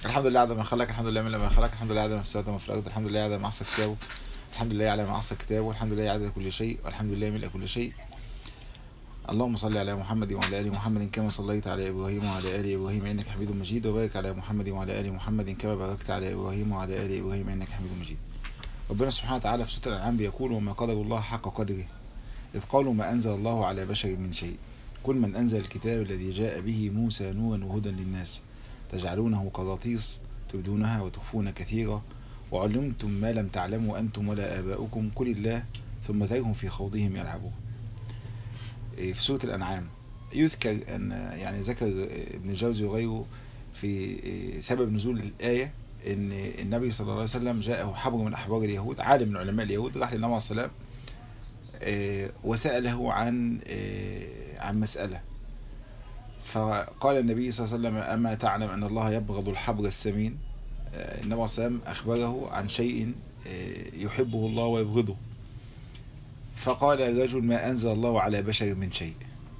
الحمد لله على ما خلق الحمد لله من لما خلق الحمد لله على ما في السماوات وما في الارض الحمد لله على ما احصى كتابه الحمد لله على ما احصى كتابه والحمد لله على كل شيء والحمد لله ملء كل شيء اللهم صل على محمد وعلى ال محمد كما صليت على ابراهيم وعلى ال ابراهيم انك حميد مجيد وبارك على محمد وعلى ال محمد كما باركت على ابراهيم وعلى ال ابراهيم انك حميد مجيد ربنا سبحانه وتعالى في سوره الانعام بيقول وما قدر الله حق قدره إذ قالوا ما أنزل الله على بشر من شيء كل من أنزل الكتاب الذي جاء به موسى نورا وهدى للناس تجعلونه قراطيس تبدونها وتخفون كثيرا وعلمتم ما لم تعلموا أنتم ولا آباؤكم كل الله ثم ذرهم في خوضهم يلعبون في سورة الأنعام يذكر أن يعني ذكر ابن الجوزي وغيره في سبب نزول الآية ان النبي صلى الله عليه وسلم جاءه حبر من أحبار اليهود عالم من علماء اليهود راح للنبي عليه السلام وسأله عن عن مسألة فقال النبي صلى الله عليه وسلم أما تعلم أن الله يبغض الحبر السمين النبي عليه السلام أخبره عن شيء يحبه الله ويبغضه فقال الرجل ما أنزل الله على بشر من شيء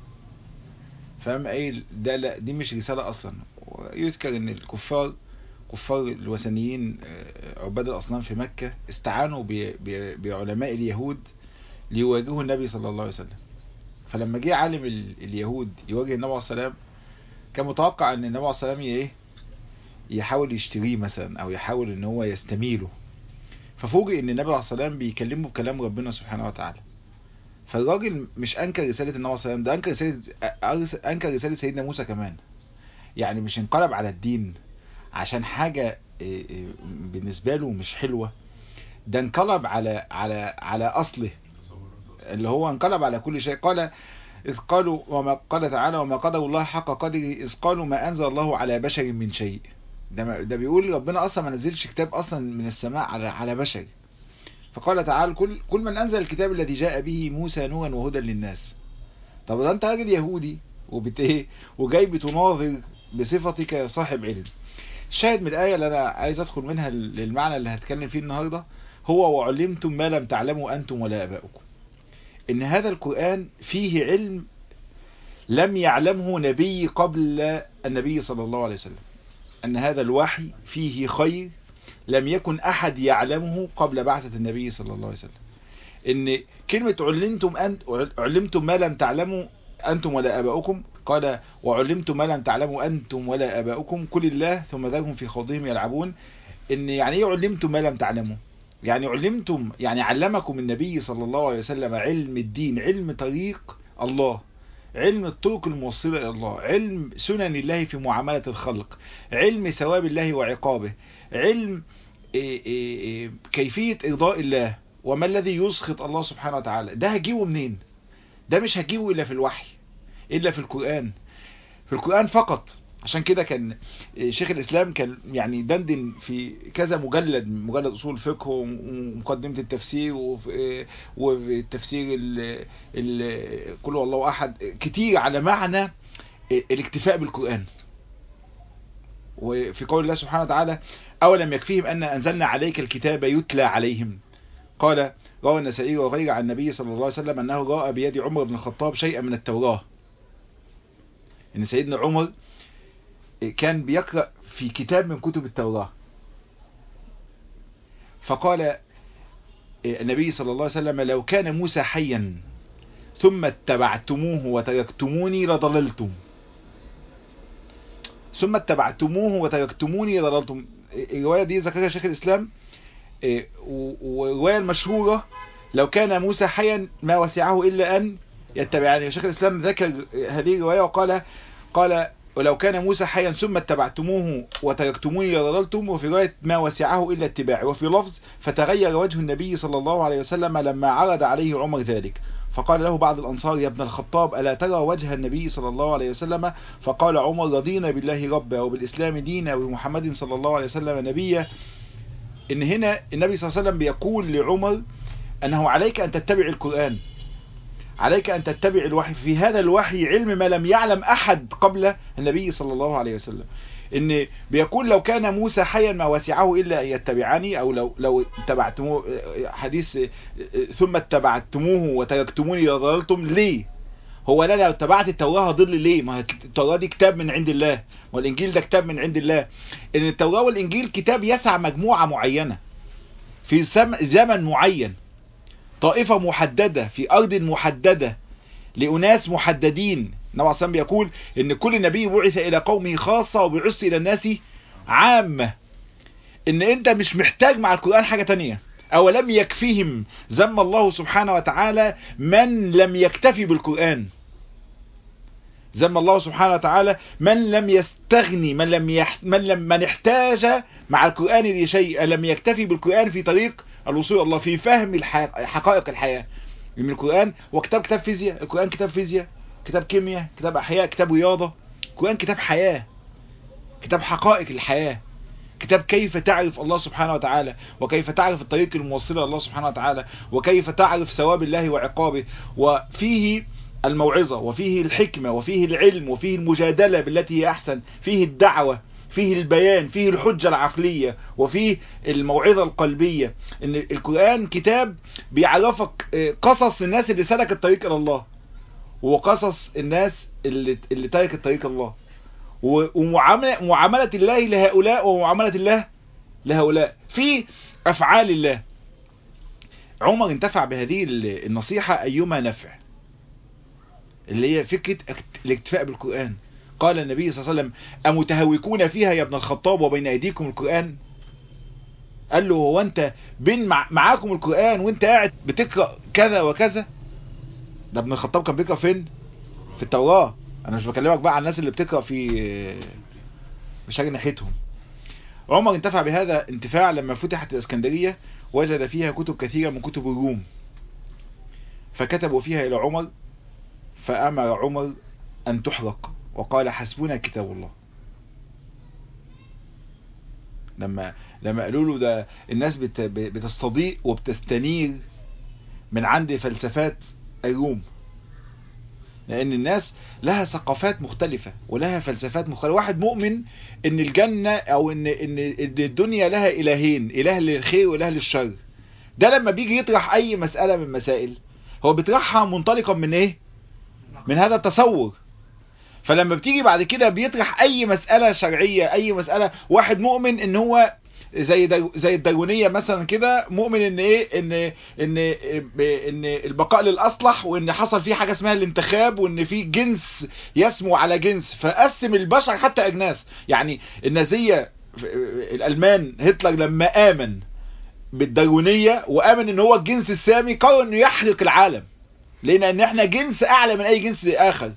فقام قايل ده لا دي مش رسالة أصلا ويذكر أن الكفار كفار الوثنيين عباد الأصنام في مكة استعانوا بعلماء اليهود ليواجهوا النبي صلى الله عليه وسلم فلما جه عالم اليهود يواجه النبي عليه السلام كان متوقع ان النبي عليه السلام ايه يحاول يشتريه مثلا او يحاول ان هو يستميله ففوجئ ان النبي عليه السلام بيكلمه بكلام ربنا سبحانه وتعالى فالراجل مش انكر رساله النبي عليه السلام ده انكر رساله انكر رساله سيدنا موسى كمان يعني مش انقلب على الدين عشان حاجه بالنسبه له مش حلوه ده انقلب على على على اصله اللي هو انقلب على كل شيء قال إذ قالوا وما قال تعالى وما قدر الله حق قدره إذ قالوا ما أنزل الله على بشر من شيء ده, ده بيقول ربنا أصلا ما نزلش كتاب أصلا من السماء على على بشر فقال تعالى كل كل من أنزل الكتاب الذي جاء به موسى نورا وهدى للناس طب ده أنت راجل يهودي وبت ايه وجاي بتناظر بصفتك يا صاحب علم الشاهد من الآية اللي أنا عايز أدخل منها للمعنى اللي هتكلم فيه النهاردة هو وعلمتم ما لم تعلموا أنتم ولا أباؤكم ان هذا القرآن فيه علم لم يعلمه نبي قبل النبي صلى الله عليه وسلم ان هذا الوحي فيه خير لم يكن احد يعلمه قبل بعثة النبي صلى الله عليه وسلم ان كلمة علمتم أنت علمتم ما لم تعلموا انتم ولا اباؤكم قال وعلمتم ما لم تعلموا انتم ولا اباؤكم كل الله ثم ذرهم في خوضهم يلعبون ان يعني ايه علمتم ما لم تعلموا يعني علمتم يعني علمكم النبي صلى الله عليه وسلم علم الدين علم طريق الله علم الطرق الموصلة إلى الله علم سنن الله في معاملة الخلق علم ثواب الله وعقابه علم كيفية إرضاء الله وما الذي يسخط الله سبحانه وتعالى ده هجيبه منين ده مش هجيبه إلا في الوحي إلا في القرآن في القرآن فقط عشان كده كان شيخ الإسلام كان يعني دندن في كذا مجلد مجلد أصول الفقه ومقدمة التفسير وفي التفسير كل والله أحد كتير على معنى الاكتفاء بالقرآن وفي قول الله سبحانه وتعالى أولم يكفيهم أن أنزلنا عليك الكتاب يتلى عليهم قال روى النسائي وغير عن النبي صلى الله عليه وسلم أنه رأى بيد عمر بن الخطاب شيئا من التوراة إن سيدنا عمر كان بيقرأ في كتاب من كتب التوراة فقال النبي صلى الله عليه وسلم لو كان موسى حيا ثم اتبعتموه وتركتموني لضللتم ثم اتبعتموه وتركتموني لضللتم الرواية دي ذكرها شيخ الإسلام والرواية المشهورة لو كان موسى حيا ما وسعه إلا أن يتبعني شيخ الإسلام ذكر هذه الرواية وقال قال ولو كان موسى حيا ثم اتبعتموه وتركتموني لضللتم وفي رواية ما وسعه إلا اتباعي وفي لفظ فتغير وجه النبي صلى الله عليه وسلم لما عرض عليه عمر ذلك فقال له بعض الأنصار يا ابن الخطاب ألا ترى وجه النبي صلى الله عليه وسلم فقال عمر رضينا بالله ربا وبالإسلام دينا وبمحمد صلى الله عليه وسلم نبيا إن هنا النبي صلى الله عليه وسلم بيقول لعمر أنه عليك أن تتبع القرآن عليك أن تتبع الوحي في هذا الوحي علم ما لم يعلم أحد قبل النبي صلى الله عليه وسلم ان بيقول لو كان موسى حيا ما وسعه الا ان يتبعني او لو لو اتبعتموه حديث ثم اتبعتموه وتركتموني لضللتم ليه هو انا لو اتبعت التوراة هضل ليه ما هي التوراة دي كتاب من عند الله والانجيل ده كتاب من عند الله ان التوراة والانجيل كتاب يسع مجموعة معينة في زمن معين طائفة محددة في ارض محددة لأناس محددين النبي عليه بيقول ان كل نبي بعث الى قومه خاصة وبعث الى الناس عامة ان انت مش محتاج مع القرآن حاجة تانية أولم يكفيهم ذم الله سبحانه وتعالى من لم يكتفي بالقرآن ذم الله سبحانه وتعالى من لم يستغني من لم يح... من لم من احتاج مع القرآن لشيء لم يكتفي بالقرآن في طريق الوصول الله في فهم الح... حقائق الحياة من القرآن هو كتاب كتاب فيزياء القرآن كتاب فيزياء كتاب كيمياء كتاب أحياء كتاب رياضة القرآن كتاب حياة كتاب حقائق الحياة كتاب كيف تعرف الله سبحانه وتعالى وكيف تعرف الطريق الموصلة الله سبحانه وتعالى وكيف تعرف ثواب الله وعقابه وفيه الموعظة وفيه الحكمة وفيه العلم وفيه المجادلة بالتي هي أحسن فيه الدعوة فيه البيان فيه الحجة العقلية وفيه الموعظة القلبية ان القرآن كتاب بيعرفك قصص الناس اللي سلك الطريق الى الله وقصص الناس اللي, اللي ترك الطريق الله ومعاملة معاملة الله لهؤلاء ومعاملة الله لهؤلاء في أفعال الله عمر انتفع بهذه النصيحة أيما نفع اللي هي فكرة الاكتفاء بالقرآن قال النبي صلى الله عليه وسلم أمتهوكون فيها يا ابن الخطاب وبين أيديكم القرآن قال له هو أنت بين مع معاكم القرآن وانت قاعد بتقرأ كذا وكذا ده ابن الخطاب كان بيقرأ فين في التوراة انا مش بكلمك بقى عن الناس اللي بتقرأ في مش هاجي ناحيتهم عمر انتفع بهذا انتفاع لما فتحت الاسكندرية وجد فيها كتب كثيرة من كتب الروم فكتبوا فيها الى عمر فامر عمر ان تحرق وقال حسبنا كتاب الله لما لما قالوا له ده الناس بت بتستضيء وبتستنير من عند فلسفات الروم لان الناس لها ثقافات مختلفة ولها فلسفات مختلفة واحد مؤمن ان الجنة او ان, إن الدنيا لها الهين اله للخير واله للشر ده لما بيجي يطرح اي مسألة من مسائل هو بيطرحها منطلقا من ايه من هذا التصور فلما بتيجي بعد كده بيطرح اي مسألة شرعية اي مسألة واحد مؤمن ان هو زي دو زي الداروينيه مثلا كده مؤمن ان ايه ان ان ان البقاء للاصلح وان حصل فيه حاجه اسمها الانتخاب وان في جنس يسمو على جنس فقسم البشر حتى اجناس يعني النازيه الالمان هتلر لما امن بالداروينيه وامن ان هو الجنس السامي قرر انه يحرق العالم لان ان احنا جنس اعلى من اي جنس اخر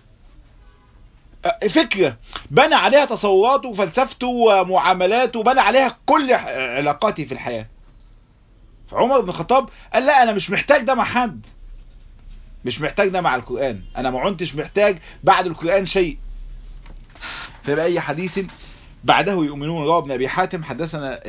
فكرة بنى عليها تصوراته وفلسفته ومعاملاته بنى عليها كل علاقاتي في الحياة فعمر بن الخطاب قال لا انا مش محتاج ده مع حد مش محتاج ده مع القرآن انا ما عنتش محتاج بعد القرآن شيء فيبقى اي حديث بعده يؤمنون رواه ابن ابي حاتم حدثنا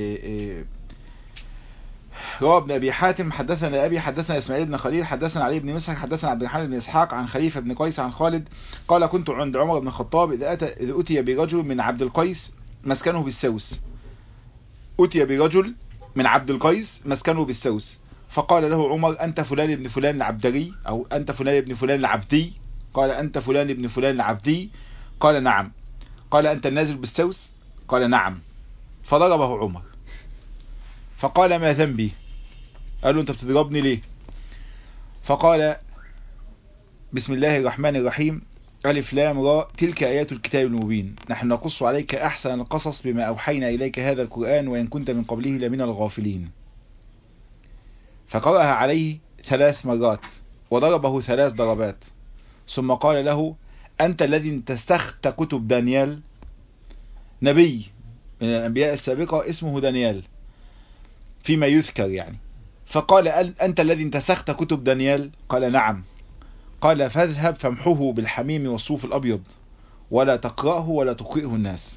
رواه ابن ابي حاتم حدثنا ابي حدثنا اسماعيل بن خليل حدثنا علي بن مسحك حدثنا عبد الرحمن بن اسحاق عن خليفه بن قيس عن خالد قال كنت عند عمر بن الخطاب اذا اتى اذا اتي برجل من عبد القيس مسكنه بالسوس اتي برجل من عبد القيس مسكنه بالسوس فقال له عمر انت فلان ابن فلان العبدري او انت فلان ابن فلان العبدي قال انت فلان ابن فلان العبدي قال نعم قال انت النازل بالسوس قال نعم فضربه عمر فقال ما ذنبي قال له انت بتضربني ليه فقال بسم الله الرحمن الرحيم ألف لام راء تلك آيات الكتاب المبين نحن نقص عليك أحسن القصص بما أوحينا إليك هذا القرآن وإن كنت من قبله لمن الغافلين فقرأها عليه ثلاث مرات وضربه ثلاث ضربات ثم قال له أنت الذي انتسخت كتب دانيال نبي من الأنبياء السابقة اسمه دانيال فيما يذكر يعني فقال أنت الذي انتسخت كتب دانيال قال نعم قال فاذهب فامحه بالحميم والصوف الأبيض ولا تقرأه ولا تقرئه الناس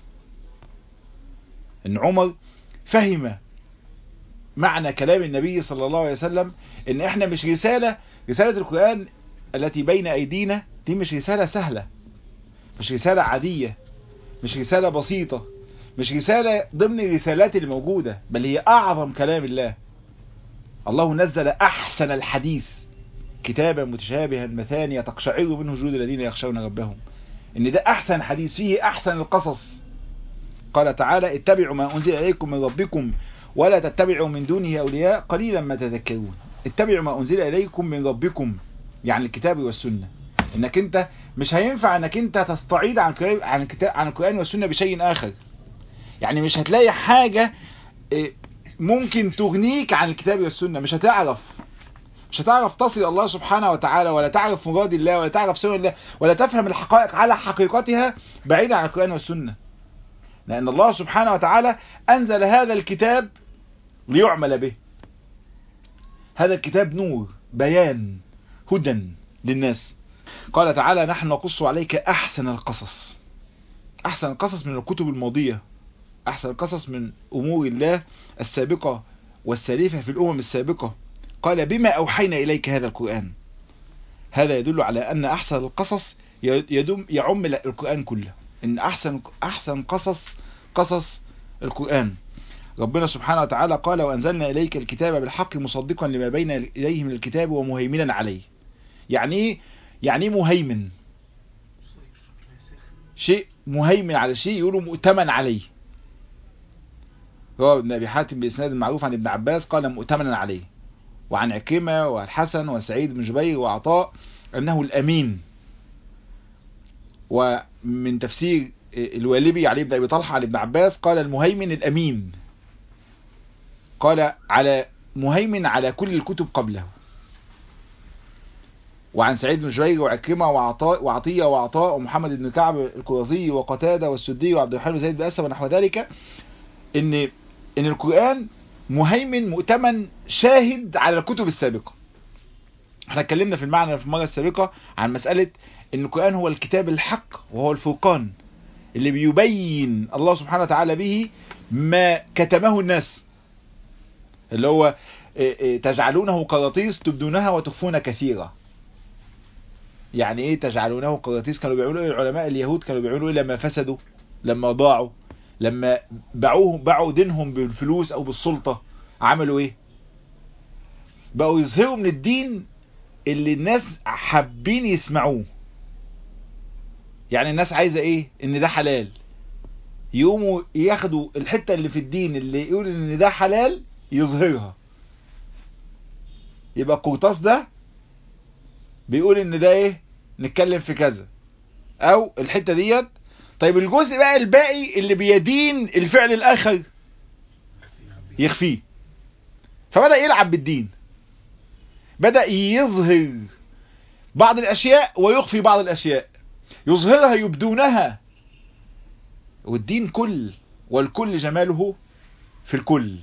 ان عمر فهم معنى كلام النبي صلى الله عليه وسلم ان احنا مش رسالة رسالة القرآن التي بين ايدينا دي مش رسالة سهلة مش رسالة عادية مش رسالة بسيطة مش رسالة ضمن الرسالات الموجودة بل هي اعظم كلام الله الله نزل احسن الحديث كتابا متشابها مثانية تقشعر منه جلود الذين يخشون ربهم ان ده احسن حديث فيه احسن القصص قال تعالى اتبعوا ما انزل اليكم من ربكم ولا تتبعوا من دونه اولياء قليلا ما تذكرون اتبعوا ما انزل اليكم من ربكم يعني الكتاب والسنة انك انت مش هينفع انك انت تستعيد عن عن الكتاب عن القرآن والسنة بشيء اخر يعني مش هتلاقي حاجة ممكن تغنيك عن الكتاب والسنة مش هتعرف مش هتعرف تصل الله سبحانه وتعالى ولا تعرف مراد الله ولا تعرف سنة الله ولا تفهم الحقائق على حقيقتها بعيدا عن القرآن والسنة لأن الله سبحانه وتعالى أنزل هذا الكتاب ليعمل به هذا الكتاب نور بيان هدى للناس قال تعالى نحن نقص عليك أحسن القصص أحسن القصص من الكتب الماضية أحسن القصص من أمور الله السابقة والسالفة في الأمم السابقة قال بما أوحينا إليك هذا القرآن هذا يدل على أن أحسن القصص يدم يعم القرآن كله إن أحسن أحسن قصص قصص القرآن ربنا سبحانه وتعالى قال وأنزلنا إليك الكتاب بالحق مصدقا لما بين إليه من الكتاب ومهيمنا عليه يعني ايه يعني ايه مهيمن شيء مهيمن على شيء يقولوا مؤتمن عليه رواه ابن ابي حاتم باسناد معروف عن ابن عباس قال مؤتمنا عليه وعن عكرمه والحسن وسعيد بن جبير وعطاء انه الامين ومن تفسير الوالبي علي بن ابي طلحه عن ابن عباس قال المهيمن الامين قال على مهيمن على كل الكتب قبله وعن سعيد بن جبير وعكرمة وعطاء وعطية وعطاء ومحمد بن كعب القرظي وقتادة والسدي وعبد الرحمن زيد بن أسد ونحو ذلك ان ان القرآن مهيمن مؤتمن شاهد على الكتب السابقة احنا اتكلمنا في المعنى في المرة السابقة عن مسألة ان القرآن هو الكتاب الحق وهو الفرقان اللي بيبين الله سبحانه وتعالى به ما كتمه الناس اللي هو تجعلونه قراطيس تبدونها وتخفون كثيرا يعني ايه تجعلونه قراطيس كانوا بيعملوا ايه العلماء اليهود كانوا بيعملوا ايه لما فسدوا لما ضاعوا لما باعوهم باعوا دينهم بالفلوس او بالسلطة عملوا ايه بقوا يظهروا من الدين اللي الناس حابين يسمعوه يعني الناس عايزة ايه ان ده حلال يقوموا ياخدوا الحتة اللي في الدين اللي يقول ان ده حلال يظهرها يبقى القرطاس ده بيقول ان ده ايه نتكلم في كذا او الحتة ديت طيب الجزء بقى الباقي اللي بيدين الفعل الاخر يخفيه فبدأ يلعب بالدين بدأ يظهر بعض الاشياء ويخفي بعض الاشياء يظهرها يبدونها والدين كل والكل جماله في الكل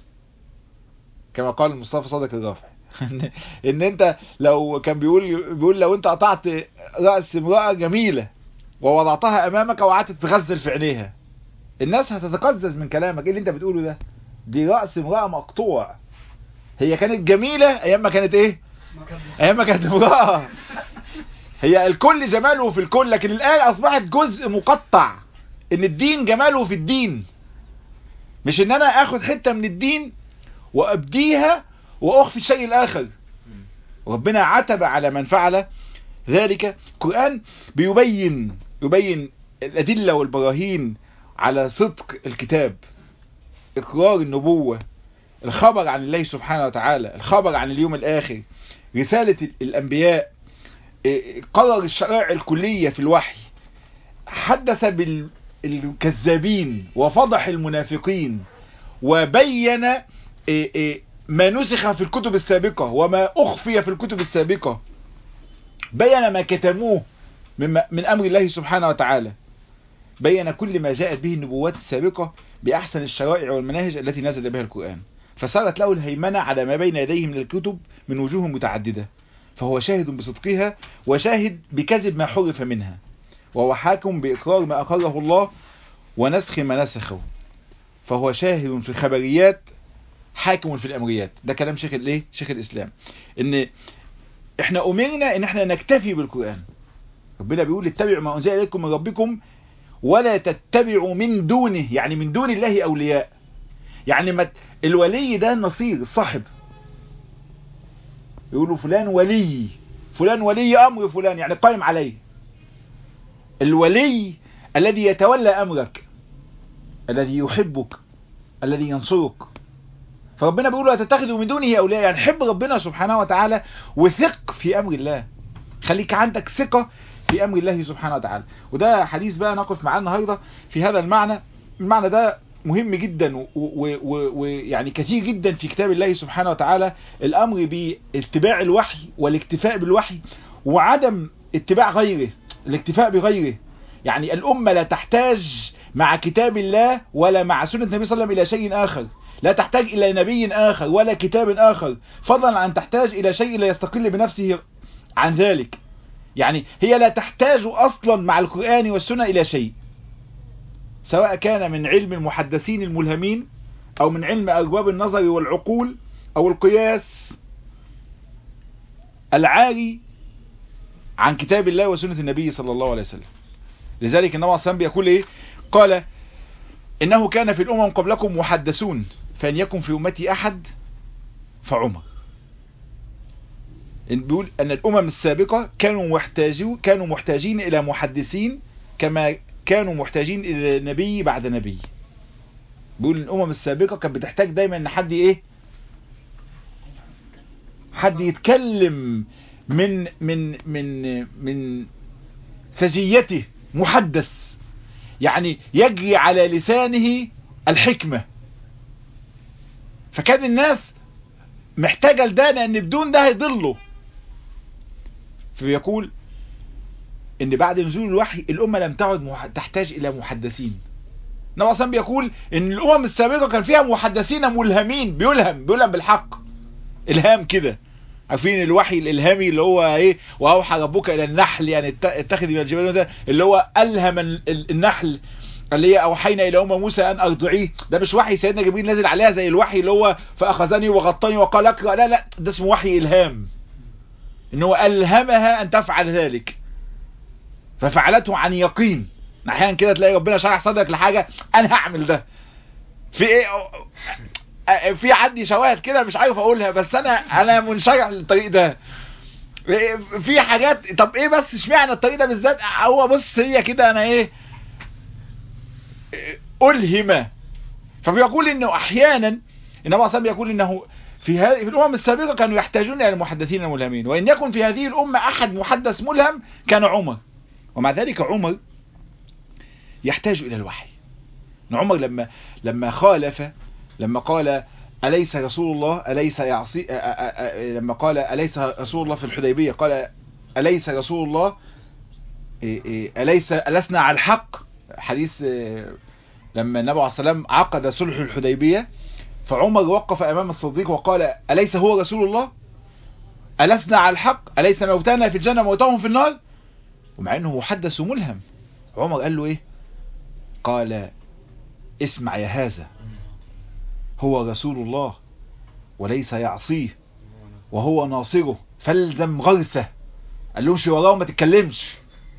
كما قال المصطفى صادق الرافع ان انت لو كان بيقول بيقول لو انت قطعت راس امراه جميله ووضعتها امامك وقعدت تغزل في عينيها الناس هتتقزز من كلامك ايه اللي انت بتقوله ده دي راس امراه مقطوع هي كانت جميله ايام ما كانت ايه ايام ما كانت امراه هي الكل جماله في الكل لكن الان اصبحت جزء مقطع ان الدين جماله في الدين مش ان انا اخد حته من الدين وابديها واخفي الشيء الاخر ربنا عتب على من فعل ذلك القرآن بيبين يبين الأدلة والبراهين على صدق الكتاب إقرار النبوة الخبر عن الله سبحانه وتعالى الخبر عن اليوم الآخر رسالة الأنبياء قرر الشرائع الكلية في الوحي حدث بالكذابين وفضح المنافقين وبين ما نسخ في الكتب السابقة وما أخفي في الكتب السابقة بين ما كتموه من, من أمر الله سبحانه وتعالى بين كل ما جاءت به النبوات السابقة بأحسن الشرائع والمناهج التي نزل بها القرآن فصارت له الهيمنة على ما بين يديه من الكتب من وجوه متعددة فهو شاهد بصدقها وشاهد بكذب ما حرف منها وهو حاكم بإقرار ما أقره الله ونسخ ما نسخه فهو شاهد في الخبريات حاكم في الأمريات ده كلام شيخ الايه شيخ الإسلام ان احنا امرنا ان احنا نكتفي بالقرآن ربنا بيقول اتبعوا ما انزل اليكم من ربكم ولا تتبعوا من دونه يعني من دون الله اولياء يعني ما الولي ده النصير الصاحب يقولوا فلان ولي فلان ولي امر فلان يعني قائم عليه الولي الذي يتولى امرك الذي يحبك الذي ينصرك فربنا بيقول لا تتخذوا من دونه اولياء يعني حب ربنا سبحانه وتعالى وثق في امر الله خليك عندك ثقة في امر الله سبحانه وتعالى وده حديث بقى نقف معاه النهارده في هذا المعنى المعنى ده مهم جدا ويعني كثير جدا في كتاب الله سبحانه وتعالى الامر باتباع الوحي والاكتفاء بالوحي وعدم اتباع غيره الاكتفاء بغيره يعني الامه لا تحتاج مع كتاب الله ولا مع سنة النبي صلى الله عليه وسلم إلى شيء آخر لا تحتاج إلى نبي آخر ولا كتاب آخر فضلا عن تحتاج إلى شيء لا يستقل بنفسه عن ذلك يعني هي لا تحتاج أصلا مع القرآن والسنة إلى شيء سواء كان من علم المحدثين الملهمين أو من علم أرباب النظر والعقول أو القياس العاري عن كتاب الله وسنة النبي صلى الله عليه وسلم لذلك النبي صلى الله عليه وسلم بيقول إيه قال إنه كان في الأمم قبلكم محدثون فإن يكن في أمتي أحد فعمر بيقول أن الأمم السابقة كانوا محتاجين كانوا محتاجين إلى محدثين كما كانوا محتاجين إلى نبي بعد نبي بيقول الأمم السابقة كانت بتحتاج دايما إن حد إيه حد يتكلم من من من من سجيته محدث يعني يجري على لسانه الحكمة فكان الناس محتاجة لده لأن بدون ده هيضله فبيقول ان بعد نزول الوحي الامة لم تعد مح... تحتاج الى محدثين النبي اصلا بيقول ان الامم السابقة كان فيها محدثين ملهمين بيلهم بيلهم بالحق الهام كده عارفين الوحي الالهامي اللي هو ايه واوحى ربك الى النحل يعني اتخذ من الجبال ده اللي هو الهم النحل اللي هي اوحينا الى ام موسى ان ارضعيه ده مش وحي سيدنا جبريل نازل عليها زي الوحي اللي هو فاخذني وغطني وقال اقرا لا لا ده اسمه وحي الهام ان هو الهمها ان تفعل ذلك ففعلته عن يقين احيانا كده تلاقي ربنا شرح صدرك لحاجه انا هعمل ده في ايه في عندي شواهد كده مش عارف اقولها بس انا انا منشرح للطريق ده في حاجات طب ايه بس اشمعنى الطريق ده بالذات هو بص هي كده انا ايه الهم فبيقول انه احيانا انما اصلا بيقول انه في هذه في الامم السابقه كانوا يحتاجون الى المحدثين الملهمين وان يكن في هذه الامه احد محدث ملهم كان عمر ومع ذلك عمر يحتاج الى الوحي عمر لما لما خالف لما قال أليس رسول الله أليس يعصي لما قال أليس رسول الله في الحديبية قال أليس رسول الله أليس ألسنا على الحق حديث لما النبي عليه السلام عقد صلح الحديبية فعمر وقف أمام الصديق وقال أليس هو رسول الله ألسنا على الحق أليس موتانا في الجنة موتهم في النار ومع أنه محدث ملهم عمر قال له إيه قال اسمع يا هذا هو رسول الله وليس يعصيه وهو ناصره فالزم غرسه قال له امشي وراه وما تتكلمش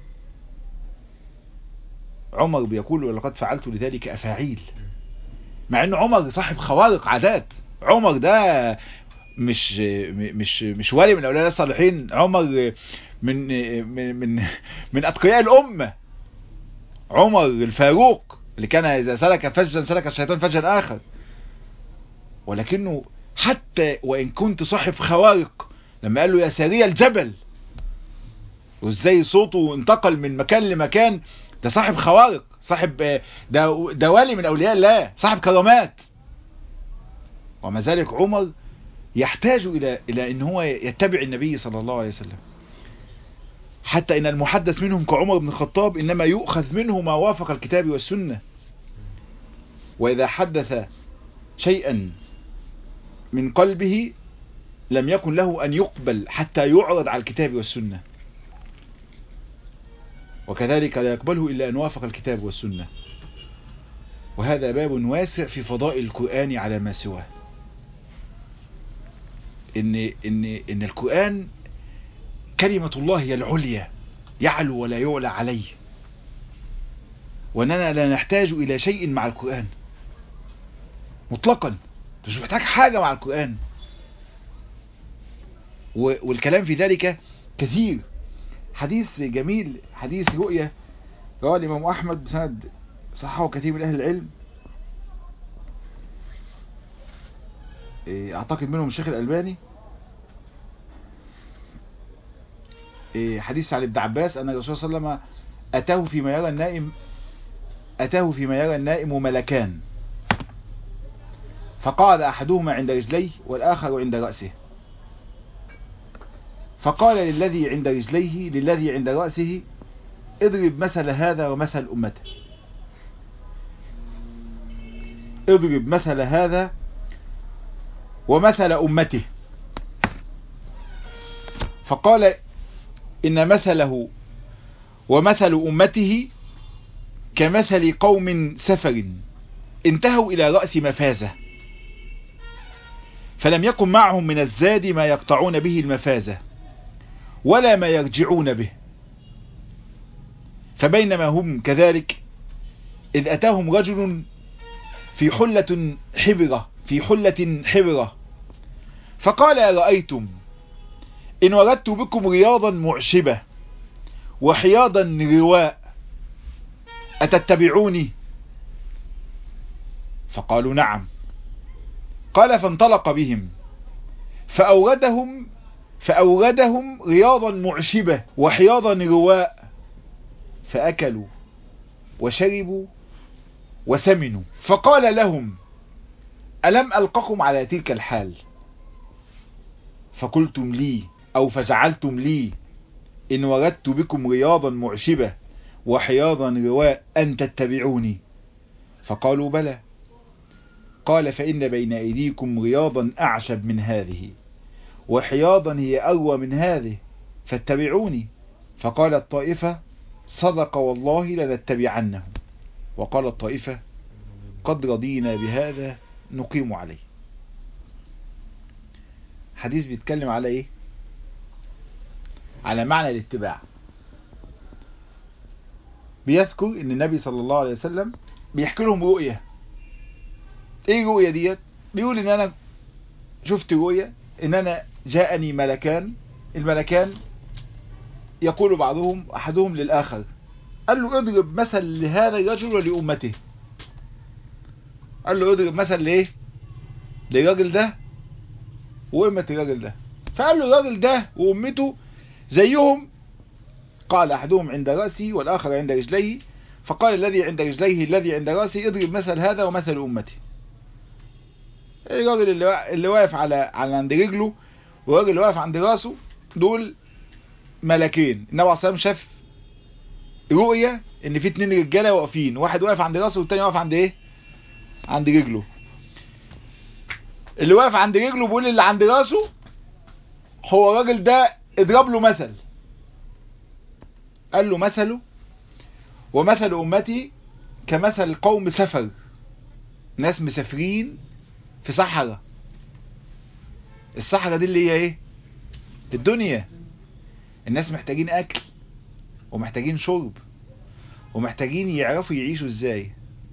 عمر بيقول ولقد فعلت لذلك افاعيل مع ان عمر صاحب خوارق عادات عمر ده مش مش مش ولي من اولياء الصالحين عمر من من من من اتقياء الامه عمر الفاروق اللي كان اذا سلك فجا سلك الشيطان فجا اخر ولكنه حتى وإن كنت صاحب خوارق لما قال له يا سريع الجبل وازاي صوته انتقل من مكان لمكان ده صاحب خوارق صاحب ده, ده والي من أولياء الله صاحب كرامات ومع ذلك عمر يحتاج إلى إلى أن هو يتبع النبي صلى الله عليه وسلم حتى إن المحدث منهم كعمر بن الخطاب إنما يؤخذ منه ما وافق الكتاب والسنة وإذا حدث شيئا من قلبه لم يكن له أن يقبل حتى يعرض على الكتاب والسنة وكذلك لا يقبله إلا أن وافق الكتاب والسنة وهذا باب واسع في فضائل القرآن على ما سواه إن, إن, إن القرآن كلمة الله هي العليا يعلو ولا يعلى عليه وأننا لا نحتاج إلى شيء مع القرآن مطلقا مش محتاج حاجة مع القرآن والكلام في ذلك كثير حديث جميل حديث رؤية رواه الإمام أحمد بسند صححه كثير من أهل العلم أعتقد منهم الشيخ الألباني حديث عن ابن عباس أن الرسول صلى الله عليه وسلم أتاه فيما يرى النائم أتاه فيما يرى النائم ملكان فقعد أحدهما عند رجليه والآخر عند رأسه فقال للذي عند رجليه للذي عند رأسه اضرب مثل هذا ومثل أمته اضرب مثل هذا ومثل أمته فقال إن مثله ومثل أمته كمثل قوم سفر انتهوا إلى رأس مفازة فلم يكن معهم من الزاد ما يقطعون به المفازة ولا ما يرجعون به فبينما هم كذلك إذ أتاهم رجل في حلة حبرة في حلة حبرة فقال رأيتم إن وردت بكم رياضا معشبة وحياضا رواء أتتبعوني فقالوا نعم قال فانطلق بهم فأوردهم فأوردهم رياضا معشبة وحياضا رواء فأكلوا وشربوا وثمنوا فقال لهم ألم ألقكم على تلك الحال فقلتم لي أو فزعلتم لي إن وردت بكم رياضا معشبة وحياضا رواء أن تتبعوني فقالوا بلى قال فإن بين أيديكم رياضا أعشب من هذه وحياضا هي أروى من هذه فاتبعوني فقال الطائفة صدق والله لنتبعنه وقال الطائفة قد رضينا بهذا نقيم عليه حديث بيتكلم على ايه على معنى الاتباع بيذكر ان النبي صلى الله عليه وسلم بيحكي لهم رؤية ايه الرؤية ديت بيقول ان انا شفت رؤية ان انا جاءني ملكان الملكان يقول بعضهم احدهم للاخر قال له اضرب مثل لهذا الرجل ولأمته قال له اضرب مثل ليه للراجل ده وأمة الراجل ده فقال له الراجل ده وأمته زيهم قال أحدهم عند رأسه والآخر عند رجليه فقال الذي عند رجليه الذي عند رأسه اضرب مثل هذا ومثل أمته الراجل اللي اللي واقف على على عند رجله والراجل اللي واقف عند راسه دول ملكين النبي عليه الصلاه والسلام شاف رؤية ان في اتنين رجاله واقفين واحد واقف عند راسه والتاني واقف عند ايه عند رجله اللي واقف عند رجله بيقول اللي عند راسه هو الراجل ده اضرب له مثل قال له مثله ومثل امتي كمثل قوم سفر ناس مسافرين في صحراء الصحراء دي اللي هي ايه الدنيا الناس محتاجين اكل ومحتاجين شرب ومحتاجين يعرفوا يعيشوا ازاي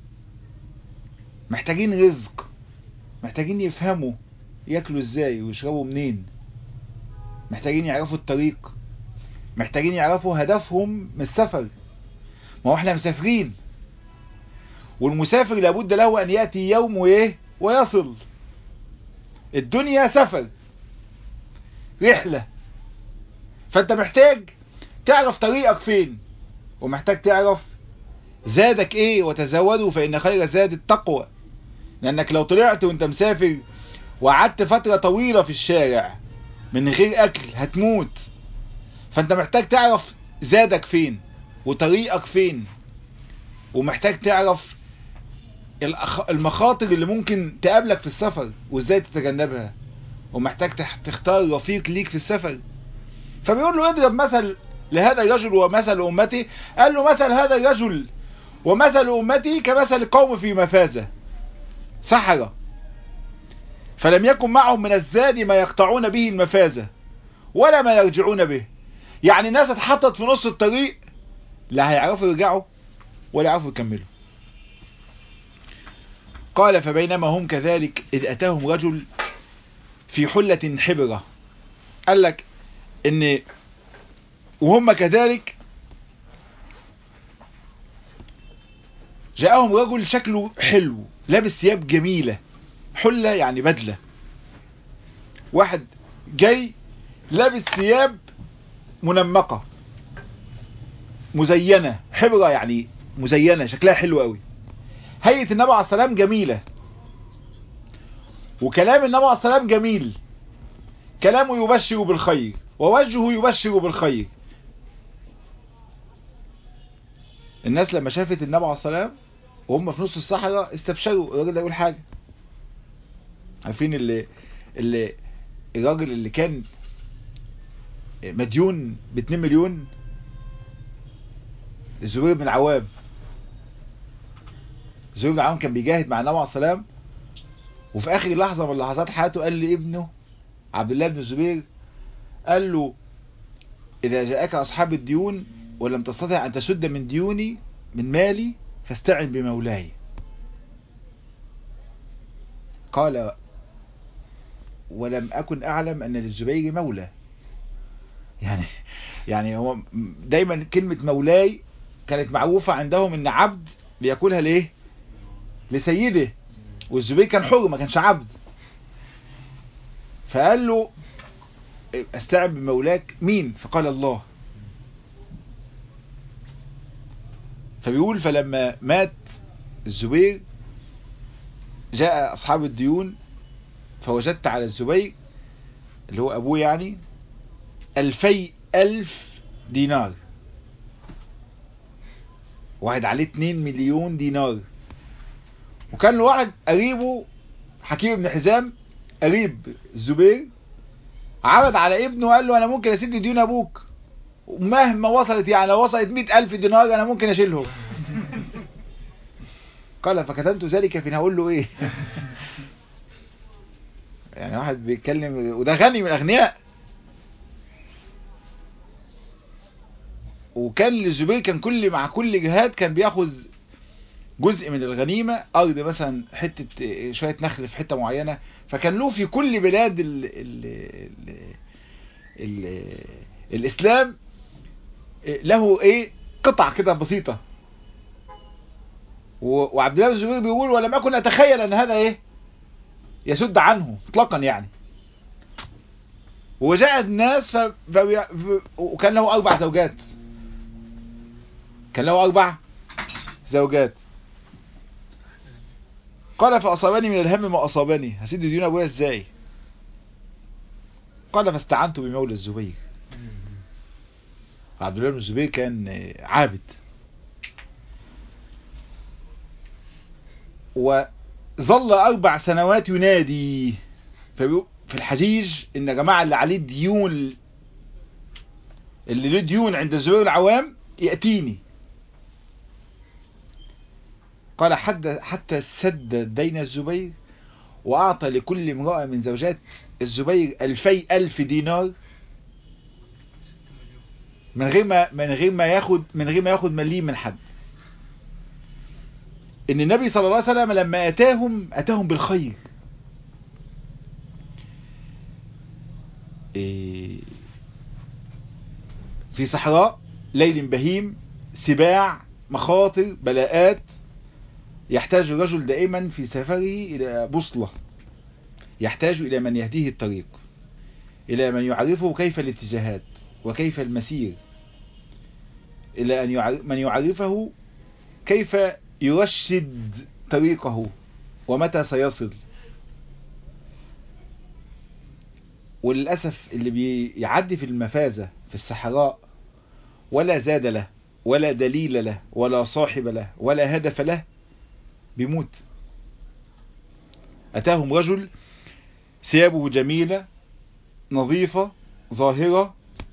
محتاجين رزق محتاجين يفهموا ياكلوا ازاي ويشربوا منين محتاجين يعرفوا الطريق محتاجين يعرفوا هدفهم من السفر ما هو احنا مسافرين والمسافر لابد له ان يأتي يوم وايه ويصل الدنيا سفر رحلة فانت محتاج تعرف طريقك فين ومحتاج تعرف زادك ايه وتزودوا فان خير زاد التقوى لانك لو طلعت وانت مسافر وقعدت فترة طويلة في الشارع من غير اكل هتموت فانت محتاج تعرف زادك فين وطريقك فين ومحتاج تعرف المخاطر اللي ممكن تقابلك في السفر وازاي تتجنبها ومحتاج تختار رفيق ليك في السفر فبيقول له اضرب مثل لهذا الرجل ومثل أمتي قال له مثل هذا الرجل ومثل أمتي كمثل قوم في مفازة سحرة فلم يكن معهم من الزاد ما يقطعون به المفازة ولا ما يرجعون به يعني الناس اتحطت في نص الطريق لا هيعرفوا يرجعوا ولا يعرفوا يكملوا قال فبينما هم كذلك إذ أتاهم رجل في حلة حبرة قال لك ان وهم كذلك جاءهم رجل شكله حلو لابس ثياب جميلة حلة يعني بدلة واحد جاي لابس ثياب منمقة مزينة حبرة يعني مزينة شكلها حلو قوي هيئة النبي عليه السلام جميلة وكلام النبي عليه السلام جميل كلامه يبشر بالخير ووجهه يبشر بالخير الناس لما شافت النبي عليه السلام وهم في نص الصحراء استبشروا الراجل ده يقول حاجة عارفين اللي اللي الراجل اللي كان مديون ب 2 مليون الزبير بن العوام الزبير بن العوام كان بيجاهد مع النبي عليه السلام وفي اخر لحظة من لحظات حياته قال لابنه عبد الله بن الزبير قال له اذا جاءك اصحاب الديون ولم تستطع ان تسد من ديوني من مالي فاستعن بمولاي قال ولم اكن اعلم ان للزبير مولى يعني يعني هو دايما كلمة مولاي كانت معروفة عندهم ان عبد بياكلها ليه لسيده والزبير كان حر ما كانش عبد فقال له استعن بمولاك مين فقال الله فبيقول فلما مات الزبير جاء أصحاب الديون فوجدت على الزبير اللي هو أبوه يعني ألفي ألف دينار واحد عليه 2 مليون دينار وكان له واحد قريبه حكيم بن حزام قريب الزبير عرض على ابنه وقال له انا ممكن اسد ديون ابوك ومهما وصلت يعني لو وصلت مئة الف دينار انا ممكن اشيلهم قال فكتمت ذلك فين هقول له ايه يعني واحد بيتكلم وده غني من الاغنياء وكان للزبير كان كل مع كل جهاد كان بياخذ جزء من الغنيمة أرض مثلا حتة شوية نخل في حتة معينة فكان له في كل بلاد ال ال ال ال الإسلام له إيه قطع كده بسيطة وعبد الله بن الزبير بيقول ولم أكن أتخيل أن هذا إيه يسد عنه اطلاقا يعني وجاء الناس ف... ف... وكان له أربع زوجات كان له أربع زوجات قال فأصابني من الهم ما أصابني هسد ديون أبويا إزاي قال فاستعنت بمولى الزبير عبد الله بن الزبير كان عابد وظل أربع سنوات ينادي في الحجيج إن يا جماعة اللي عليه ديون اللي له ديون عند الزبير العوام يأتيني قال حتى حتى سد دين الزبير وأعطى لكل امرأة من زوجات الزبير ألفي ألف دينار من غير ما من غير ما ياخد من غير ما ياخد مليم من حد ان النبي صلى الله عليه وسلم لما اتاهم اتاهم بالخير في صحراء ليل بهيم سباع مخاطر بلاءات يحتاج الرجل دائما في سفره إلى بوصلة يحتاج إلى من يهديه الطريق إلى من يعرفه كيف الاتجاهات وكيف المسير إلى أن يعرف من يعرفه كيف يرشد طريقه ومتى سيصل وللأسف اللي بيعدي في المفازة في الصحراء ولا زاد له ولا دليل له ولا صاحب له ولا هدف له بيموت أتاهم رجل ثيابه جميلة نظيفة ظاهرة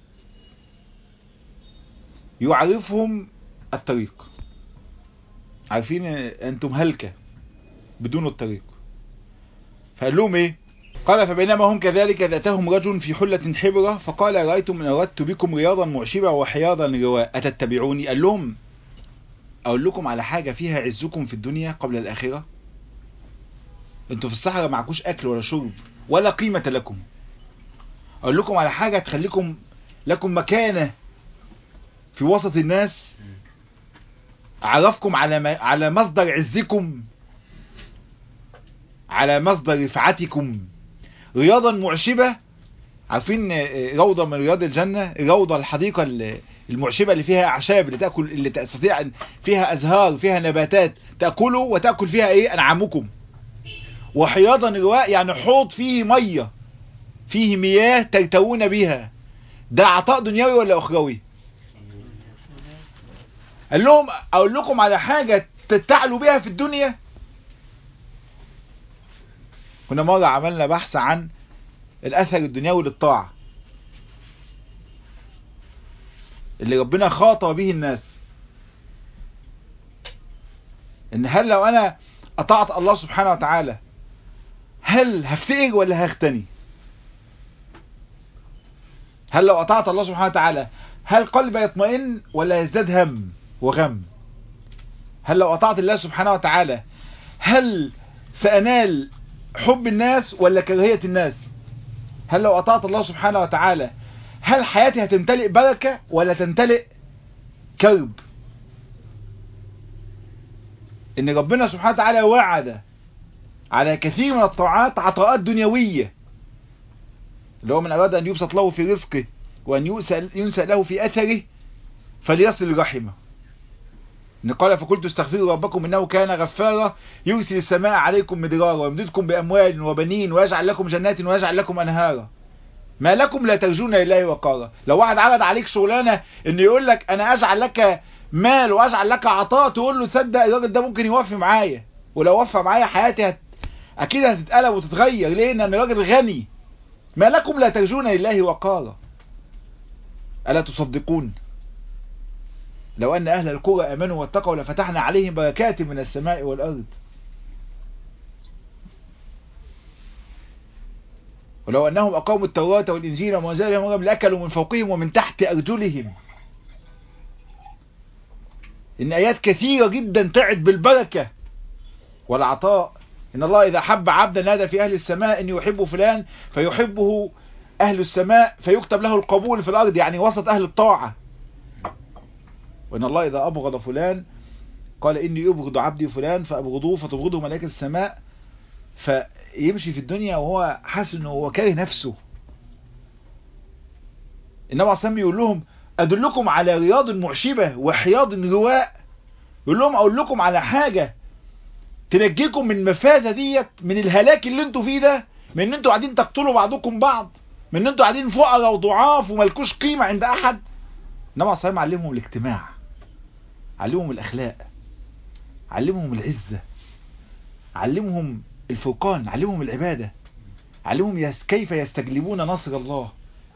يعرفهم الطريق عارفين أنتم هلكة بدون الطريق فقال لهم إيه قال فبينما هم كذلك إذ أتاهم رجل في حلة حبرة فقال رأيتم إن أردت بكم رياضا معشبة وحياضا رواء أتتبعوني قال لهم اقول لكم على حاجة فيها عزكم في الدنيا قبل الاخرة انتوا في الصحراء معكوش اكل ولا شرب ولا قيمة لكم اقول لكم على حاجة تخليكم لكم مكانة في وسط الناس اعرفكم على ما على مصدر عزكم على مصدر رفعتكم رياضا معشبة عارفين روضة من رياض الجنة الروضة الحديقة المعشبة اللي فيها أعشاب اللي تأكل اللي تستطيع أن فيها أزهار فيها نباتات تأكلوا وتأكل فيها إيه أنعامكم وحياضا رواء يعني حوض فيه مية فيه مياه ترتوون بها ده عطاء دنيوي ولا أخروي قال لهم أقول لكم على حاجة تتعلوا بها في الدنيا كنا مرة عملنا بحث عن الأثر الدنيوي للطاعة اللي ربنا خاطب به الناس ان هل لو انا اطعت الله سبحانه وتعالى هل هفتقر ولا هغتني هل لو اطعت الله سبحانه وتعالى هل قلبي يطمئن ولا يزداد هم وغم هل لو اطعت الله سبحانه وتعالى هل سأنال حب الناس ولا كراهية الناس هل لو أطعت الله سبحانه وتعالى هل حياتي هتمتلئ بركة ولا تمتلئ كرب ان ربنا سبحانه وتعالى وعد على كثير من الطاعات عطاءات دنيوية اللي هو من أراد أن يبسط له في رزقه وأن ينسى له في أثره فليصل رحمه إن قال فقلت استغفروا ربكم إنه كان غفارا يرسل السماء عليكم مدرارا ويمددكم بأموال وبنين ويجعل لكم جنات ويجعل لكم أنهارا ما لكم لا ترجون لله وقارا لو واحد عرض عليك شغلانة إنه يقول لك أنا أجعل لك مال وأجعل لك عطاء تقول له تصدق الراجل ده ممكن يوفي معايا ولو وفى معايا حياتي هت... أكيد هتتقلب وتتغير ليه؟ لأن الراجل غني ما لكم لا ترجون لله وقارا ألا تصدقون لو أن أهل القرى أمنوا واتقوا لفتحنا عليهم بركات من السماء والأرض ولو أنهم أقاموا التوراة والإنجيل وما أنزل لهم لأكلوا من فوقهم ومن تحت أرجلهم إن آيات كثيرة جدا تعد بالبركة والعطاء إن الله إذا حب عبدا نادى في أهل السماء إن يحب فلان فيحبه أهل السماء فيكتب له القبول في الأرض يعني وسط أهل الطاعة وإن الله إذا أبغض فلان قال إني أبغض عبدي فلان فأبغضوه فتبغضه ملائكة السماء فيمشي في الدنيا وهو حاسس إنه هو كاره نفسه النبي عليه بيقول لهم أدلكم على رياض معشبة وحياض رواء يقول لهم أقول لكم على حاجة تنجيكم من المفازة ديت من الهلاك اللي انتوا فيه ده من ان انتوا قاعدين تقتلوا بعضكم بعض من ان انتوا قاعدين فقراء وضعاف وملكوش قيمة عند أحد النبي عليه الصلاة علمهم الاجتماع علمهم الأخلاق علمهم العزة علمهم الفرقان علمهم العبادة علمهم يس كيف يستجلبون نصر الله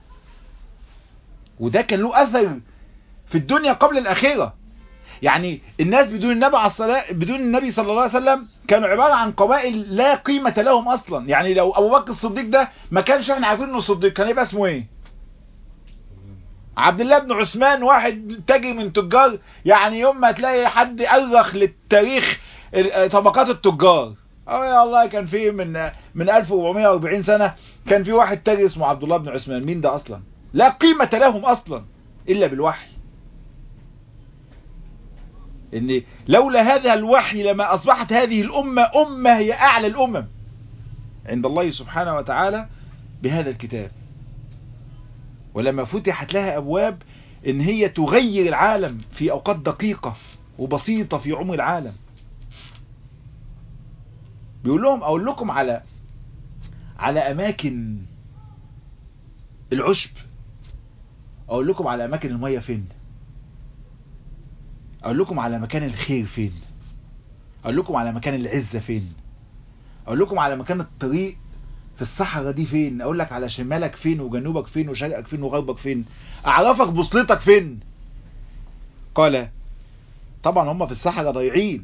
وده كان له أثر في الدنيا قبل الأخيرة يعني الناس بدون النبي على الصلاة بدون النبي صلى الله عليه وسلم كانوا عبارة عن قبائل لا قيمة لهم أصلا يعني لو أبو بكر الصديق ده ما كانش احنا عارفين انه صديق كان يبقى اسمه ايه عبد الله بن عثمان واحد تاجر من تجار يعني يوم ما تلاقي حد أرخ للتاريخ طبقات التجار اه يا الله كان في من من 1440 سنة كان في واحد تاجر اسمه عبد الله بن عثمان مين ده اصلا لا قيمة لهم اصلا الا بالوحي ان لولا هذا الوحي لما اصبحت هذه الامة امة هي اعلى الامم عند الله سبحانه وتعالى بهذا الكتاب ولما فتحت لها ابواب ان هي تغير العالم في اوقات دقيقة وبسيطة في عمر العالم بيقول لهم اقول لكم على على اماكن العشب اقول لكم على اماكن المية فين اقول لكم على مكان الخير فين اقول لكم على مكان العزة فين اقول لكم على مكان الطريق في الصحراء دي فين اقول لك على شمالك فين وجنوبك فين وشرقك فين وغربك فين اعرفك بوصلتك فين قال طبعا هم في الصحراء ضايعين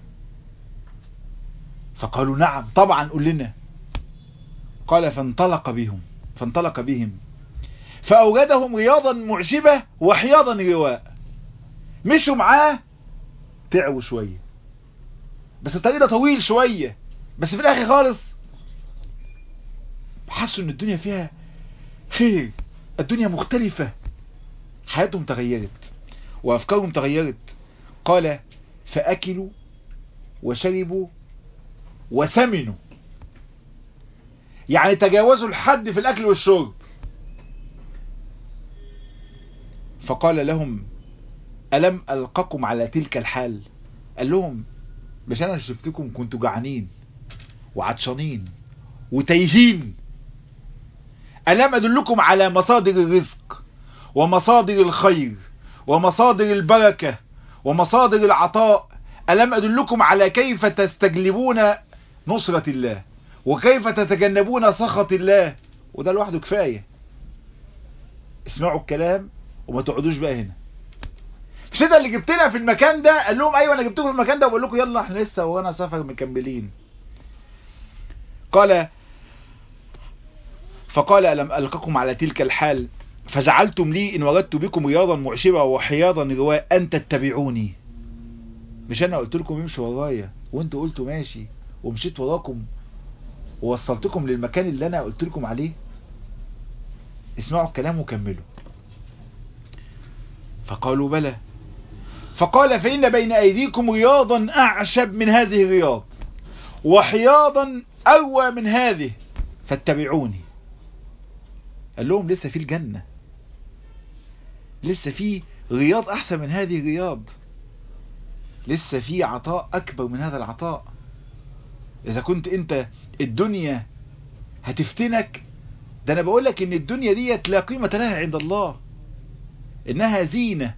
فقالوا نعم طبعا قل لنا قال فانطلق بهم فانطلق بهم فأوجدهم رياضا معشبة وحياضا رواء مشوا معاه تعبوا شوية بس الطريق ده طويل شوية بس في الآخر خالص حسوا ان الدنيا فيها خير الدنيا مختلفة حياتهم تغيرت وأفكارهم تغيرت قال فأكلوا وشربوا وسمنوا يعني تجاوزوا الحد في الأكل والشرب فقال لهم ألم ألقكم على تلك الحال قال لهم مش أنا شفتكم كنتوا جعانين وعطشانين وتايهين ألم أدلكم على مصادر الرزق ومصادر الخير ومصادر البركة ومصادر العطاء ألم أدلكم على كيف تستجلبون نصرة الله وكيف تتجنبون سخط الله وده لوحده كفاية اسمعوا الكلام وما تقعدوش بقى هنا مش ده اللي جبتنا في المكان ده قال لهم ايوه انا جبتكم في المكان ده وبقول لكم يلا احنا لسه وانا سفر مكملين قال فقال ألم ألقكم على تلك الحال فجعلتم لي إن وجدت بكم رياضا معشبة وحياضا رواء أن تتبعوني مش أنا قلت لكم امشوا ورايا وانتوا قلتوا ماشي ومشيت وراكم ووصلتكم للمكان اللي أنا قلت لكم عليه اسمعوا الكلام وكملوا فقالوا بلى فقال فإن بين أيديكم رياضا أعشب من هذه الرياض وحياضا أروى من هذه فاتبعوني قال لهم لسه في الجنة لسه في رياض أحسن من هذه الرياض لسه في عطاء أكبر من هذا العطاء إذا كنت أنت الدنيا هتفتنك ده أنا بقول لك إن الدنيا ديت لا قيمة لها عند الله إنها زينة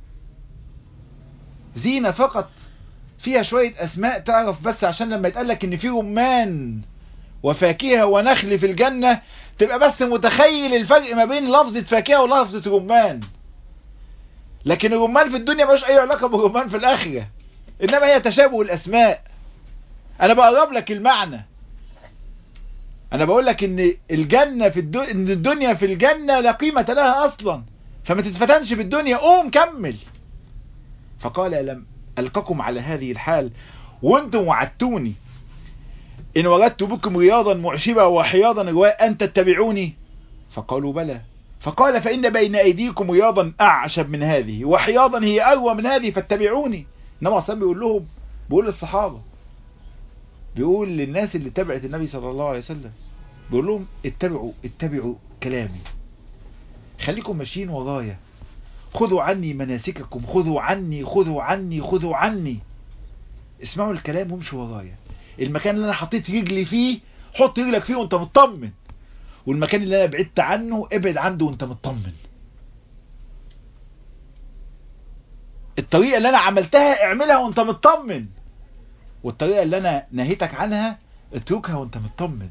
زينة فقط فيها شوية أسماء تعرف بس عشان لما يتقال لك إن في رمان وفاكهة ونخل في الجنة تبقى بس متخيل الفرق ما بين لفظة فاكهة ولفظة رمان لكن الرمان في الدنيا ملوش أي علاقة بالرمان في الآخرة إنما هي تشابه الأسماء أنا بقرب لك المعنى أنا بقول لك إن الجنة في الدنيا إن الدنيا في الجنة لا قيمة لها أصلا فما تتفتنش بالدنيا قوم كمل فقال لم ألقكم على هذه الحال وانتم وعدتوني إن وجدت بكم رياضا معشبة وحياضا رواء أن تتبعوني فقالوا بلى فقال فإن بين أيديكم رياضا أعشب من هذه وحياضا هي أروى من هذه فاتبعوني إنما أصلا بيقول لهم بيقول للصحابة بيقول للناس اللي تبعت النبي صلى الله عليه وسلم بيقول لهم اتبعوا اتبعوا كلامي خليكم ماشيين ورايا خذوا عني مناسككم خذوا عني خذوا عني خذوا عني اسمعوا الكلام وامشوا ورايا المكان اللي انا حطيت رجلي فيه حط رجلك فيه وانت مطمن والمكان اللي انا بعدت عنه ابعد عنه وانت مطمن الطريقة اللي انا عملتها اعملها وانت مطمن والطريقة اللي انا نهيتك عنها اتركها وانت مطمن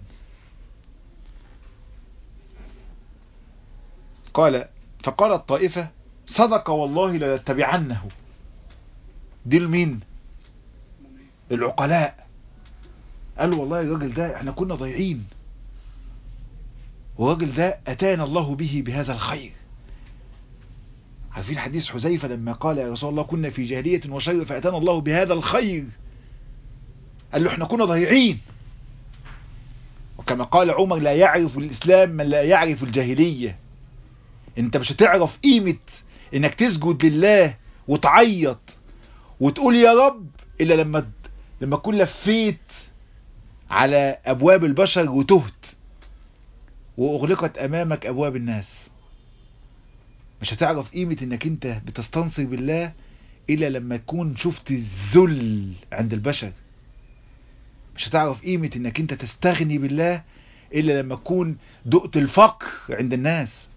قال فقال الطائفة صدق والله لنتبعنه دي لمين العقلاء قالوا والله الراجل ده احنا كنا ضايعين والراجل ده اتانا الله به بهذا الخير عارفين حديث حذيفة لما قال يا رسول الله كنا في جاهلية وشر فأتانا الله بهذا الخير قال له احنا كنا ضايعين وكما قال عمر لا يعرف الإسلام من لا يعرف الجاهلية انت مش هتعرف قيمة انك تسجد لله وتعيط وتقول يا رب الا لما لما تكون لفيت على ابواب البشر وتهت واغلقت امامك ابواب الناس مش هتعرف قيمة انك انت بتستنصر بالله الا لما تكون شفت الذل عند البشر مش هتعرف قيمة انك انت تستغني بالله الا لما تكون دقت الفقر عند الناس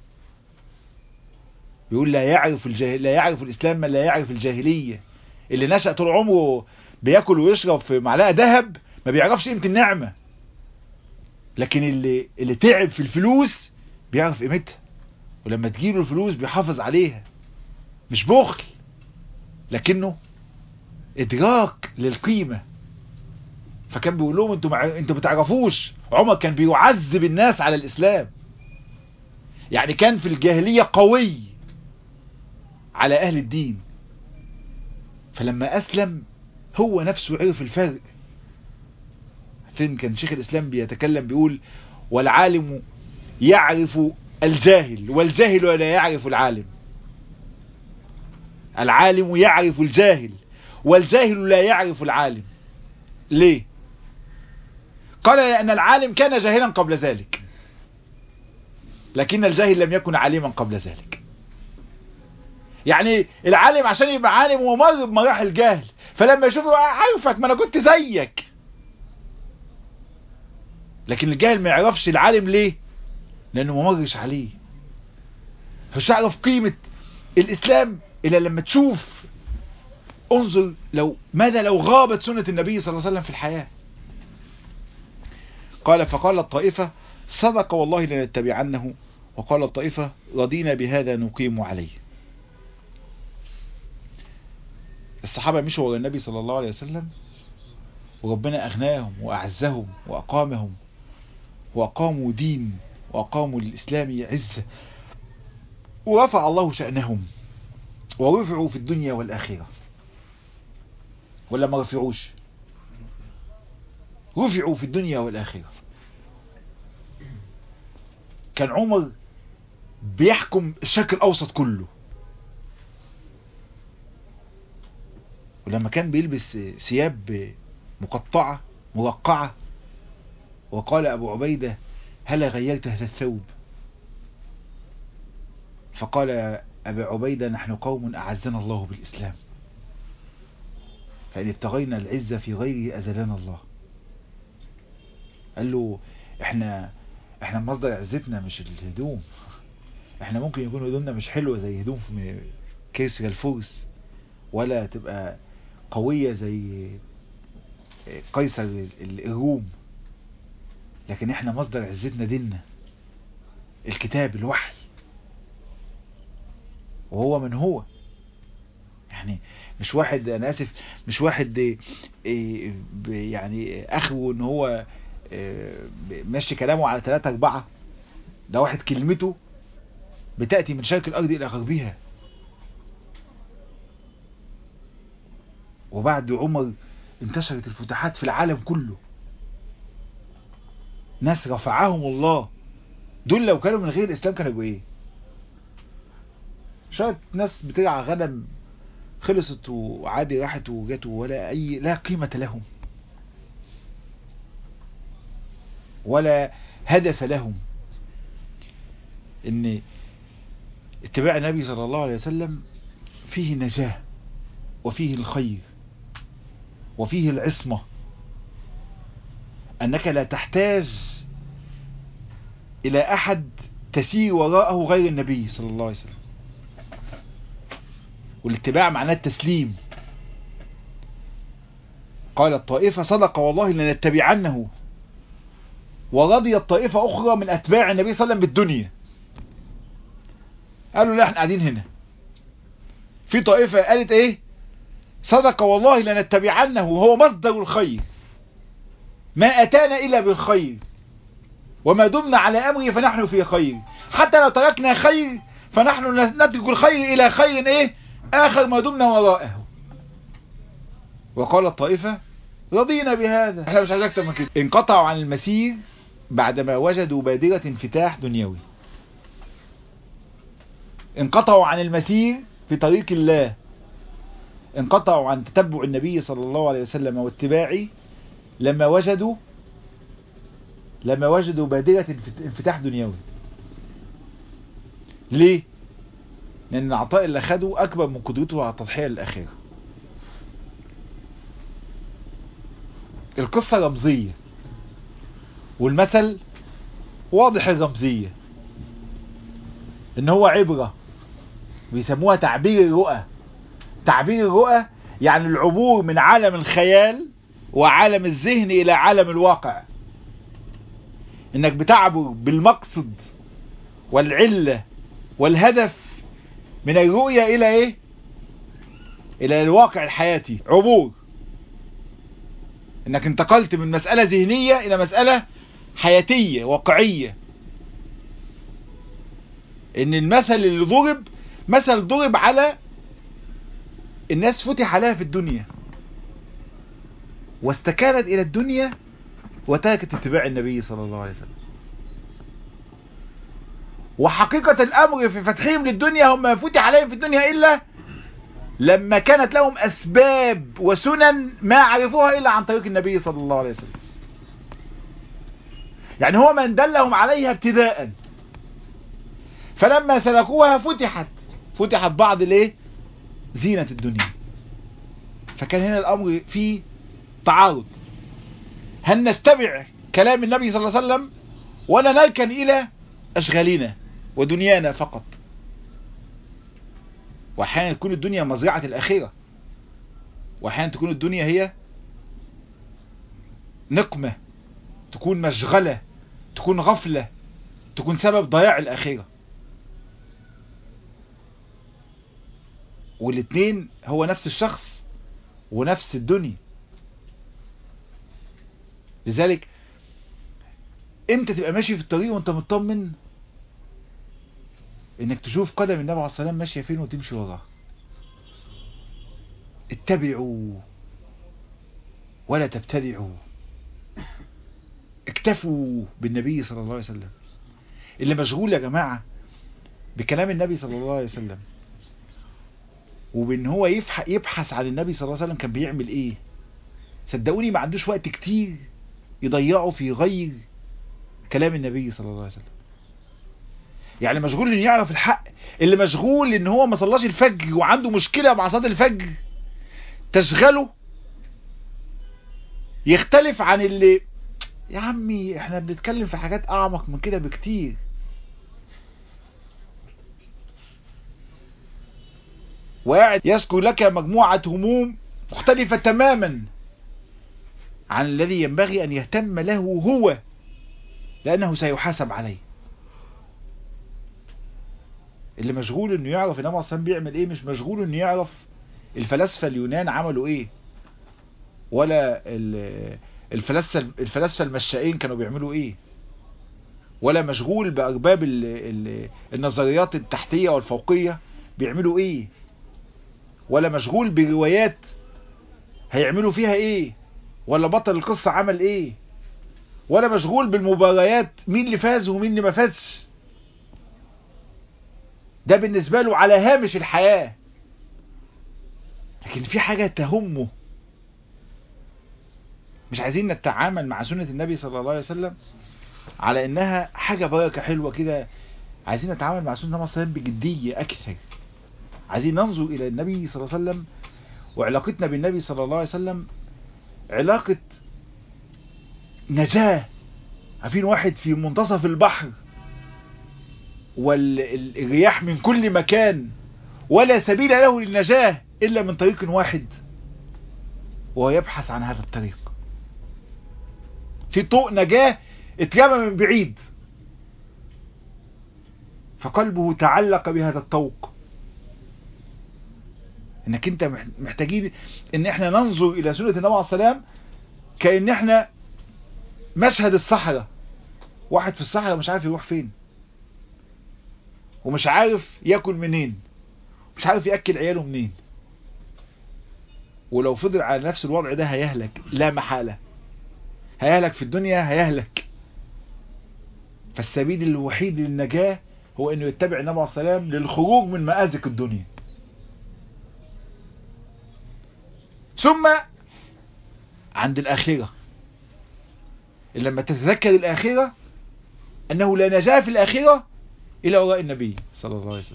بيقول لا يعرف الجاهل لا يعرف الاسلام من لا يعرف الجاهليه اللي نشأ طول عمره بياكل ويشرب في معلقه ذهب ما بيعرفش قيمه النعمه لكن اللي اللي تعب في الفلوس بيعرف قيمتها ولما تجيله الفلوس بيحافظ عليها مش بخل لكنه ادراك للقيمه فكان بيقول لهم انتوا مع... انتوا بتعرفوش عمر كان بيعذب الناس على الاسلام يعني كان في الجاهليه قوي على أهل الدين فلما أسلم هو نفسه عرف الفرق فين كان شيخ الإسلام بيتكلم بيقول والعالم يعرف الجاهل والجاهل لا يعرف العالم العالم يعرف الجاهل والجاهل لا يعرف العالم ليه قال لأن العالم كان جاهلا قبل ذلك لكن الجاهل لم يكن عالما قبل ذلك يعني العالم عشان يبقى عالم ومر بمراحل جهل فلما يشوفه عارفك ما انا كنت زيك لكن الجاهل ما يعرفش العالم ليه لانه ما مرش عليه مش يعرف قيمة الاسلام الا لما تشوف انظر لو ماذا لو غابت سنة النبي صلى الله عليه وسلم في الحياة قال فقال الطائفة صدق والله لنتبعنه وقال الطائفة رضينا بهذا نقيم عليه الصحابة مشوا ورا النبي صلى الله عليه وسلم وربنا أغناهم وأعزهم وأقامهم وأقاموا دين وأقاموا الإسلام عزة ورفع الله شأنهم ورفعوا في الدنيا والآخرة ولا ما رفعوش رفعوا في الدنيا والآخرة كان عمر بيحكم الشرق الأوسط كله ولما كان بيلبس ثياب مقطعة مرقعة وقال أبو عبيدة هل غيرت هذا الثوب فقال أبو عبيدة نحن قوم أعزنا الله بالإسلام فإن ابتغينا العزة في غيره أزلنا الله قال له احنا احنا مصدر عزتنا مش الهدوم احنا ممكن يكون هدومنا مش حلوة زي هدوم كيس الفرس ولا تبقى قوية زي قيصر الروم لكن احنا مصدر عزتنا ديننا الكتاب الوحي وهو من هو يعني مش واحد انا اسف مش واحد يعني اخره ان هو ماشي كلامه على ثلاثة اربعة ده واحد كلمته بتأتي من شرق الارض الى غربها وبعد عمر انتشرت الفتوحات في العالم كله ناس رفعهم الله دول لو كانوا من غير الاسلام كانوا يبقوا ايه شوية ناس بترعى غنم خلصت وعادي راحت وجت ولا اي لا قيمة لهم ولا هدف لهم ان اتباع النبي صلى الله عليه وسلم فيه نجاة وفيه الخير وفيه العصمة أنك لا تحتاج إلى أحد تسير وراءه غير النبي صلى الله عليه وسلم والاتباع معناه التسليم قال الطائفة صدق والله لنتبعنه ورضي الطائفة أخرى من أتباع النبي صلى الله عليه وسلم بالدنيا قالوا لا احنا قاعدين هنا في طائفة قالت ايه صدق والله لنتبعنه وهو مصدر الخير ما أتانا إلا بالخير وما دمنا على أمره فنحن في خير حتى لو تركنا خير فنحن نترك الخير إلى خير إيه آخر ما دمنا وراءه وقال الطائفة رضينا بهذا احنا مش عايز اكتر من كده انقطعوا عن المسير بعدما وجدوا بادرة انفتاح دنيوي انقطعوا عن المسير في طريق الله انقطعوا عن تتبع النبي صلى الله عليه وسلم واتباعه لما وجدوا لما وجدوا بادرة انفتاح دنيوي ليه لان العطاء اللي خده اكبر من قدرته على التضحية للاخرة القصة رمزية والمثل واضح الرمزية ان هو عبرة بيسموها تعبير الرؤى تعبير الرؤى يعني العبور من عالم الخيال وعالم الذهن الى عالم الواقع انك بتعبر بالمقصد والعلة والهدف من الرؤية الى ايه الى الواقع الحياتي عبور انك انتقلت من مسألة ذهنية الى مسألة حياتية واقعية ان المثل اللي ضرب مثل ضرب على الناس فتح عليها في الدنيا واستكانت الى الدنيا وتركت اتباع النبي صلى الله عليه وسلم وحقيقة الأمر في فتحهم للدنيا هم ما فتح عليهم في الدنيا إلا لما كانت لهم أسباب وسنن ما عرفوها إلا عن طريق النبي صلى الله عليه وسلم يعني هو من دلهم عليها ابتداء فلما سلكوها فتحت فتحت بعض الايه زينة الدنيا فكان هنا الأمر فيه تعارض هل نتبع كلام النبي صلى الله عليه وسلم ولا نركن إلى أشغالنا ودنيانا فقط وأحيانا تكون الدنيا مزرعة الأخيرة وأحيانا تكون الدنيا هي نقمة تكون مشغلة تكون غفلة تكون سبب ضياع الأخيرة والاثنين هو نفس الشخص ونفس الدنيا لذلك امتى تبقى ماشي في الطريق وانت مطمن انك تشوف قدم النبي عليه الصلاه والسلام ماشيه فين وتمشي وراها اتبعوا ولا تبتدعوا اكتفوا بالنبي صلى الله عليه وسلم اللي مشغول يا جماعة بكلام النبي صلى الله عليه وسلم وبان هو يبحث عن النبي صلى الله عليه وسلم كان بيعمل ايه صدقوني ما عندوش وقت كتير يضيعه في غير كلام النبي صلى الله عليه وسلم يعني مشغول انه يعرف الحق اللي مشغول ان هو ما صلاش الفجر وعنده مشكلة مع صلاة الفجر تشغله يختلف عن اللي يا عمي احنا بنتكلم في حاجات اعمق من كده بكتير وقاعد يذكر لك مجموعة هموم مختلفة تماما عن الذي ينبغي ان يهتم له هو لانه سيحاسب عليه اللي مشغول انه يعرف النبي اصلا بيعمل ايه مش مشغول انه يعرف الفلاسفة اليونان عملوا ايه ولا الفلاسفة الفلاسفة المشائين كانوا بيعملوا ايه ولا مشغول بأرباب ال ال النظريات التحتية والفوقية بيعملوا ايه ولا مشغول بروايات هيعملوا فيها ايه ولا بطل القصة عمل ايه ولا مشغول بالمباريات مين اللي فاز ومين اللي ما فازش ده بالنسبة له على هامش الحياة لكن في حاجة تهمه مش عايزين نتعامل مع سنة النبي صلى الله عليه وسلم على انها حاجة بركة حلوة كده عايزين نتعامل مع سنة النبي صلى الله عليه وسلم بجدية اكثر عايزين ننظر الى النبي صلى الله عليه وسلم وعلاقتنا بالنبي صلى الله عليه وسلم علاقة نجاة عارفين واحد في منتصف البحر والرياح من كل مكان ولا سبيل له للنجاة إلا من طريق واحد وهو يبحث عن هذا الطريق في طوق نجاة اترمى من بعيد فقلبه تعلق بهذا الطوق انك انت محتاجين ان احنا ننظر الى سنة النبي عليه السلام كأن احنا مشهد الصحراء واحد في الصحراء مش عارف يروح فين ومش عارف ياكل منين مش عارف يأكل عياله منين ولو فضل على نفس الوضع ده هيهلك لا محالة هيهلك في الدنيا هيهلك فالسبيل الوحيد للنجاة هو انه يتبع النبي عليه السلام للخروج من مآزق الدنيا ثم عند الآخرة لما تتذكر الآخرة أنه لا نجاة في الآخرة إلى وراء النبي صلى الله عليه وسلم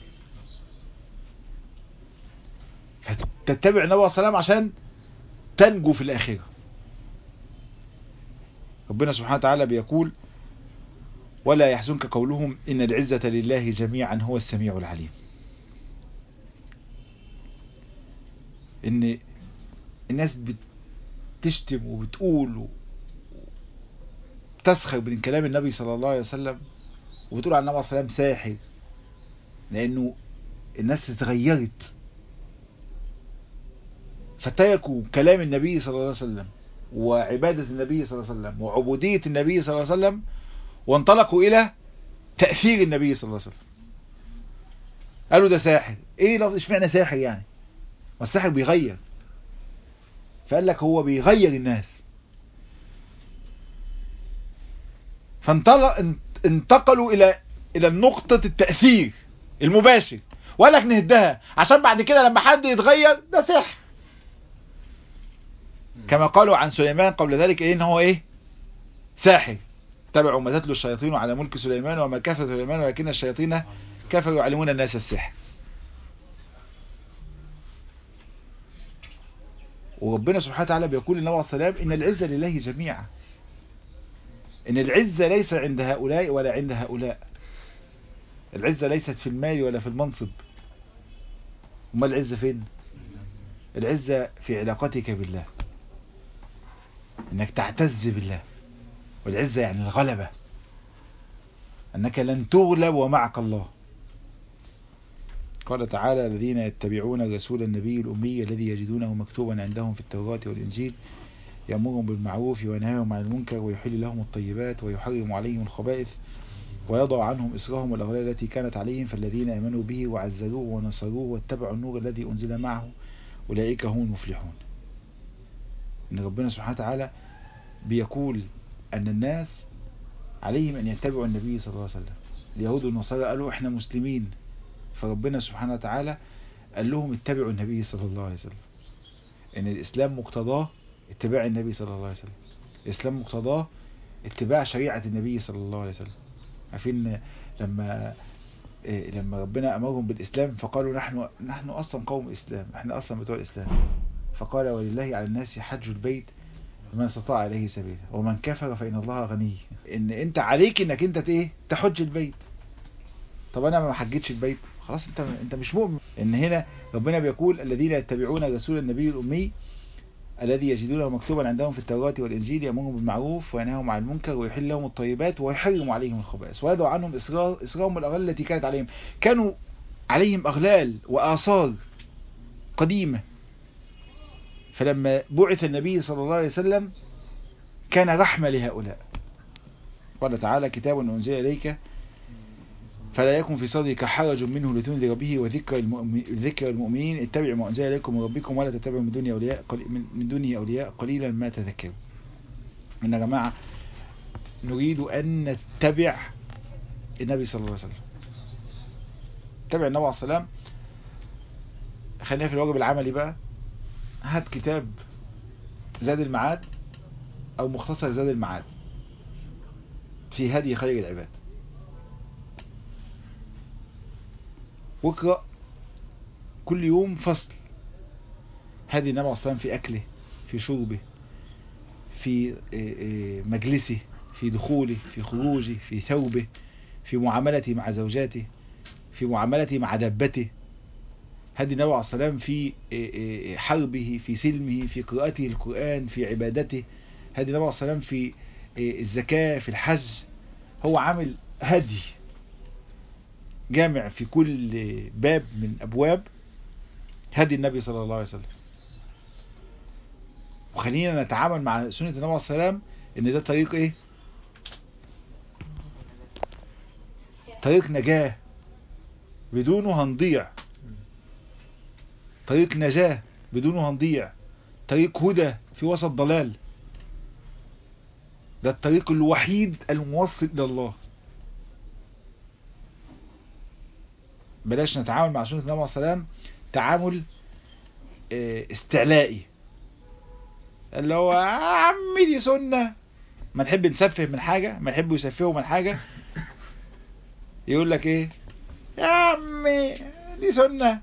فتتبع النبي صلى الله عليه وسلم عشان تنجو في الآخرة ربنا سبحانه وتعالى بيقول ولا يحزنك قولهم إن العزة لله جميعا هو السميع العليم إن الناس بتشتم وبتقول وتسخر من كلام النبي صلى الله عليه وسلم وبتقول عن النبي صلى الله عليه وسلم ساحر لأنه الناس اتغيرت فتركوا كلام النبي صلى الله عليه وسلم وعبادة النبي صلى الله عليه وسلم وعبودية النبي صلى الله عليه وسلم وانطلقوا إلى تأثير النبي صلى الله عليه وسلم قالوا ده ساحر ايه لو اشمعنى ساحر يعني والساحر بيغير فقال لك هو بيغير الناس فانطلق انتقلوا الى الى نقطة التأثير المباشر ولا لك نهدها عشان بعد كده لما حد يتغير ده سحر كما قالوا عن سليمان قبل ذلك ايه ان هو ايه ساحر تبعوا ما تتلو الشياطين على ملك سليمان وما كفر سليمان ولكن الشياطين كفروا يعلمون الناس السحر وربنا سبحانه وتعالى بيقول للنبي عليه السلام ان العزة لله جميعا ان العزة ليس عند هؤلاء ولا عند هؤلاء العزة ليست في المال ولا في المنصب وما العزة فين العزة في علاقتك بالله انك تعتز بالله والعزة يعني الغلبة انك لن تغلب ومعك الله قال تعالى الذين يتبعون رسول النبي الأمي الذي يجدونه مكتوبا عندهم في التوراة والإنجيل يأمرهم بالمعروف وينهاهم عن المنكر ويحل لهم الطيبات ويحرم عليهم الخبائث ويضع عنهم إسرهم والأغلال التي كانت عليهم فالذين آمنوا به وعزروه ونصروه واتبعوا النور الذي أنزل معه أولئك هم المفلحون إن ربنا سبحانه وتعالى بيقول أن الناس عليهم أن يتبعوا النبي صلى الله عليه وسلم اليهود والنصارى قالوا إحنا مسلمين فربنا سبحانه وتعالى قال لهم اتبعوا النبي صلى الله عليه وسلم ان الاسلام مقتضاه اتباع النبي صلى الله عليه وسلم الاسلام مقتضاه اتباع شريعة النبي صلى الله عليه وسلم عارفين لما إيه لما ربنا امرهم بالاسلام فقالوا نحن نحن اصلا قوم اسلام احنا اصلا بتوع الاسلام فقال ولله على الناس حج البيت من استطاع اليه سبيلا ومن كفر فان الله غني ان انت عليك انك انت ايه تحج البيت طب انا ما حجتش البيت خلاص انت انت مش مؤمن ان هنا ربنا بيقول الذين يتبعون رسول النبي الامي الذي يجدونه مكتوبا عندهم في التوراة والإنجيل يأمرهم بالمعروف وينهاهم عن المنكر ويحل لهم الطيبات ويحرم عليهم الخبائث ويدعو عنهم إصرار إصرارهم الأغلال التي كانت عليهم كانوا عليهم أغلال وآثار قديمة فلما بعث النبي صلى الله عليه وسلم كان رحمة لهؤلاء قال تعالى كتاب أنزل إليك فلا يكن في صدرك حرج منه لتنذر به وذكر ذكر المؤمنين اتبعوا ما انزل اليكم من ربكم ولا تتبعوا من دون اولياء من دونه اولياء قليلا ما تذكروا ان يا جماعه نريد ان نتبع النبي صلى الله عليه وسلم نتبع النبي عليه السلام خلينا في الواجب العملي بقى هات كتاب زاد المعاد او مختصر زاد المعاد في هدي خير العباد واقرأ كل يوم فصل هذه النبي أصلا في أكله في شربه في مجلسه في دخوله في خروجه في ثوبه في معاملته مع زوجاته في معاملته مع دبته هذه النبي عليه السلام في حربه في سلمه في قراءته القرآن في عبادته هذه النبي عليه السلام في الزكاة في الحج هو عامل هدي جامع في كل باب من أبواب هدي النبي صلى الله عليه وسلم وخلينا نتعامل مع سنة النبي عليه السلام ان ده طريق ايه طريق نجاة بدونه هنضيع طريق نجاة بدونه هنضيع طريق هدى في وسط ضلال ده الطريق الوحيد الموصل الى الله بلاش نتعامل مع سنة النبي عليه السلام تعامل استعلائي اللي هو عمي دي سنة ما نحب نسفه من حاجة ما يحبوا يسفهوا من حاجة يقول لك ايه يا عمي دي سنة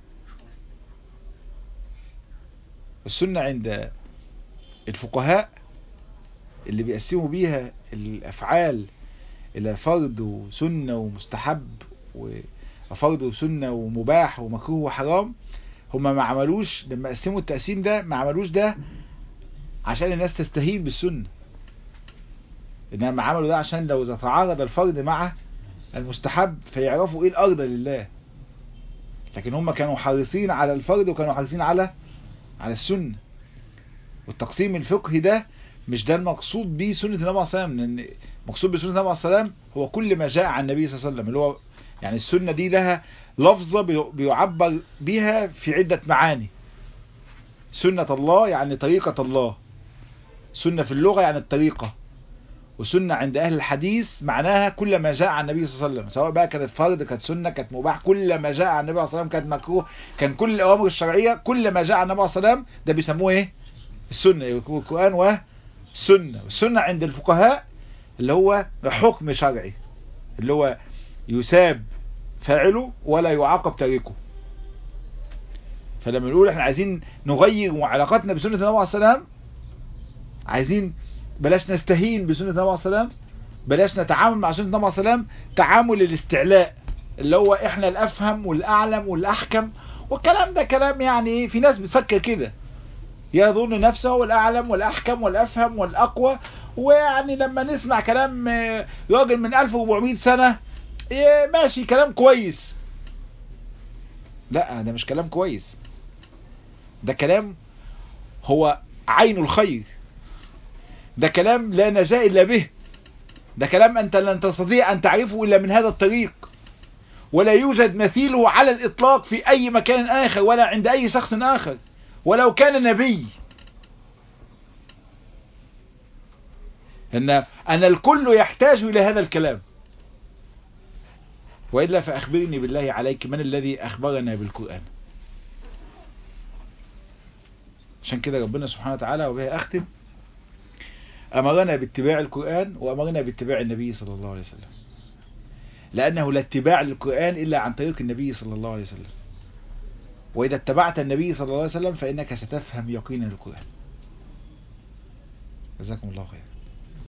السنة عند الفقهاء اللي بيقسموا بيها الافعال الى فرض وسنة ومستحب وفرض وسنة ومباح ومكروه وحرام هما ما عملوش لما قسموا التقسيم ده ما عملوش ده عشان الناس تستهين بالسنة انما عملوا ده عشان لو اذا تعارض الفرض مع المستحب فيعرفوا ايه الارض لله لكن هم كانوا حريصين على الفرض وكانوا حريصين على على السنة والتقسيم الفقهي ده مش ده المقصود به سنة النبي عليه الصلاة والسلام لان المقصود بسنة النبي عليه الصلاة والسلام هو كل ما جاء عن النبي صلى الله عليه وسلم اللي هو يعني السنة دي لها لفظة بيعبر بها في عدة معاني سنة الله يعني طريقة الله سنة في اللغة يعني الطريقة وسنة عند أهل الحديث معناها كل ما جاء عن النبي صلى الله عليه وسلم سواء بقى كانت فرض كانت سنة كانت مباح كل ما جاء عن النبي صلى الله عليه وسلم كانت مكروه كان كل الأوامر الشرعية كل ما جاء عن النبي صلى الله عليه وسلم ده بيسموه إيه السنة القرآن والسنة والسنة عند الفقهاء اللي هو حكم شرعي اللي هو يساب فاعله ولا يعاقب تاركه فلما نقول احنا عايزين نغير علاقتنا بسنة النبي عليه السلام عايزين بلاش نستهين بسنة النبي عليه السلام بلاش نتعامل مع سنة النبي عليه السلام تعامل الاستعلاء اللي هو احنا الافهم والاعلم والاحكم والكلام ده كلام يعني في ناس بتفكر كده يظن نفسه هو الاعلم والاحكم والافهم والاقوى ويعني لما نسمع كلام راجل من 1400 سنة ماشي كلام كويس لا ده مش كلام كويس ده كلام هو عين الخير ده كلام لا نجاة إلا به ده كلام أنت لن تستطيع أن تعرفه إلا من هذا الطريق ولا يوجد مثيله على الإطلاق في أي مكان آخر ولا عند أي شخص آخر ولو كان نبي أن أن الكل يحتاج إلى هذا الكلام وإلا فأخبرني بالله عليك من الذي أخبرنا بالقرآن عشان كده ربنا سبحانه وتعالى وبه أختم أمرنا باتباع القرآن وأمرنا باتباع النبي صلى الله عليه وسلم لأنه لا اتباع للقرآن إلا عن طريق النبي صلى الله عليه وسلم وإذا اتبعت النبي صلى الله عليه وسلم فإنك ستفهم يقينا القرآن جزاكم الله خير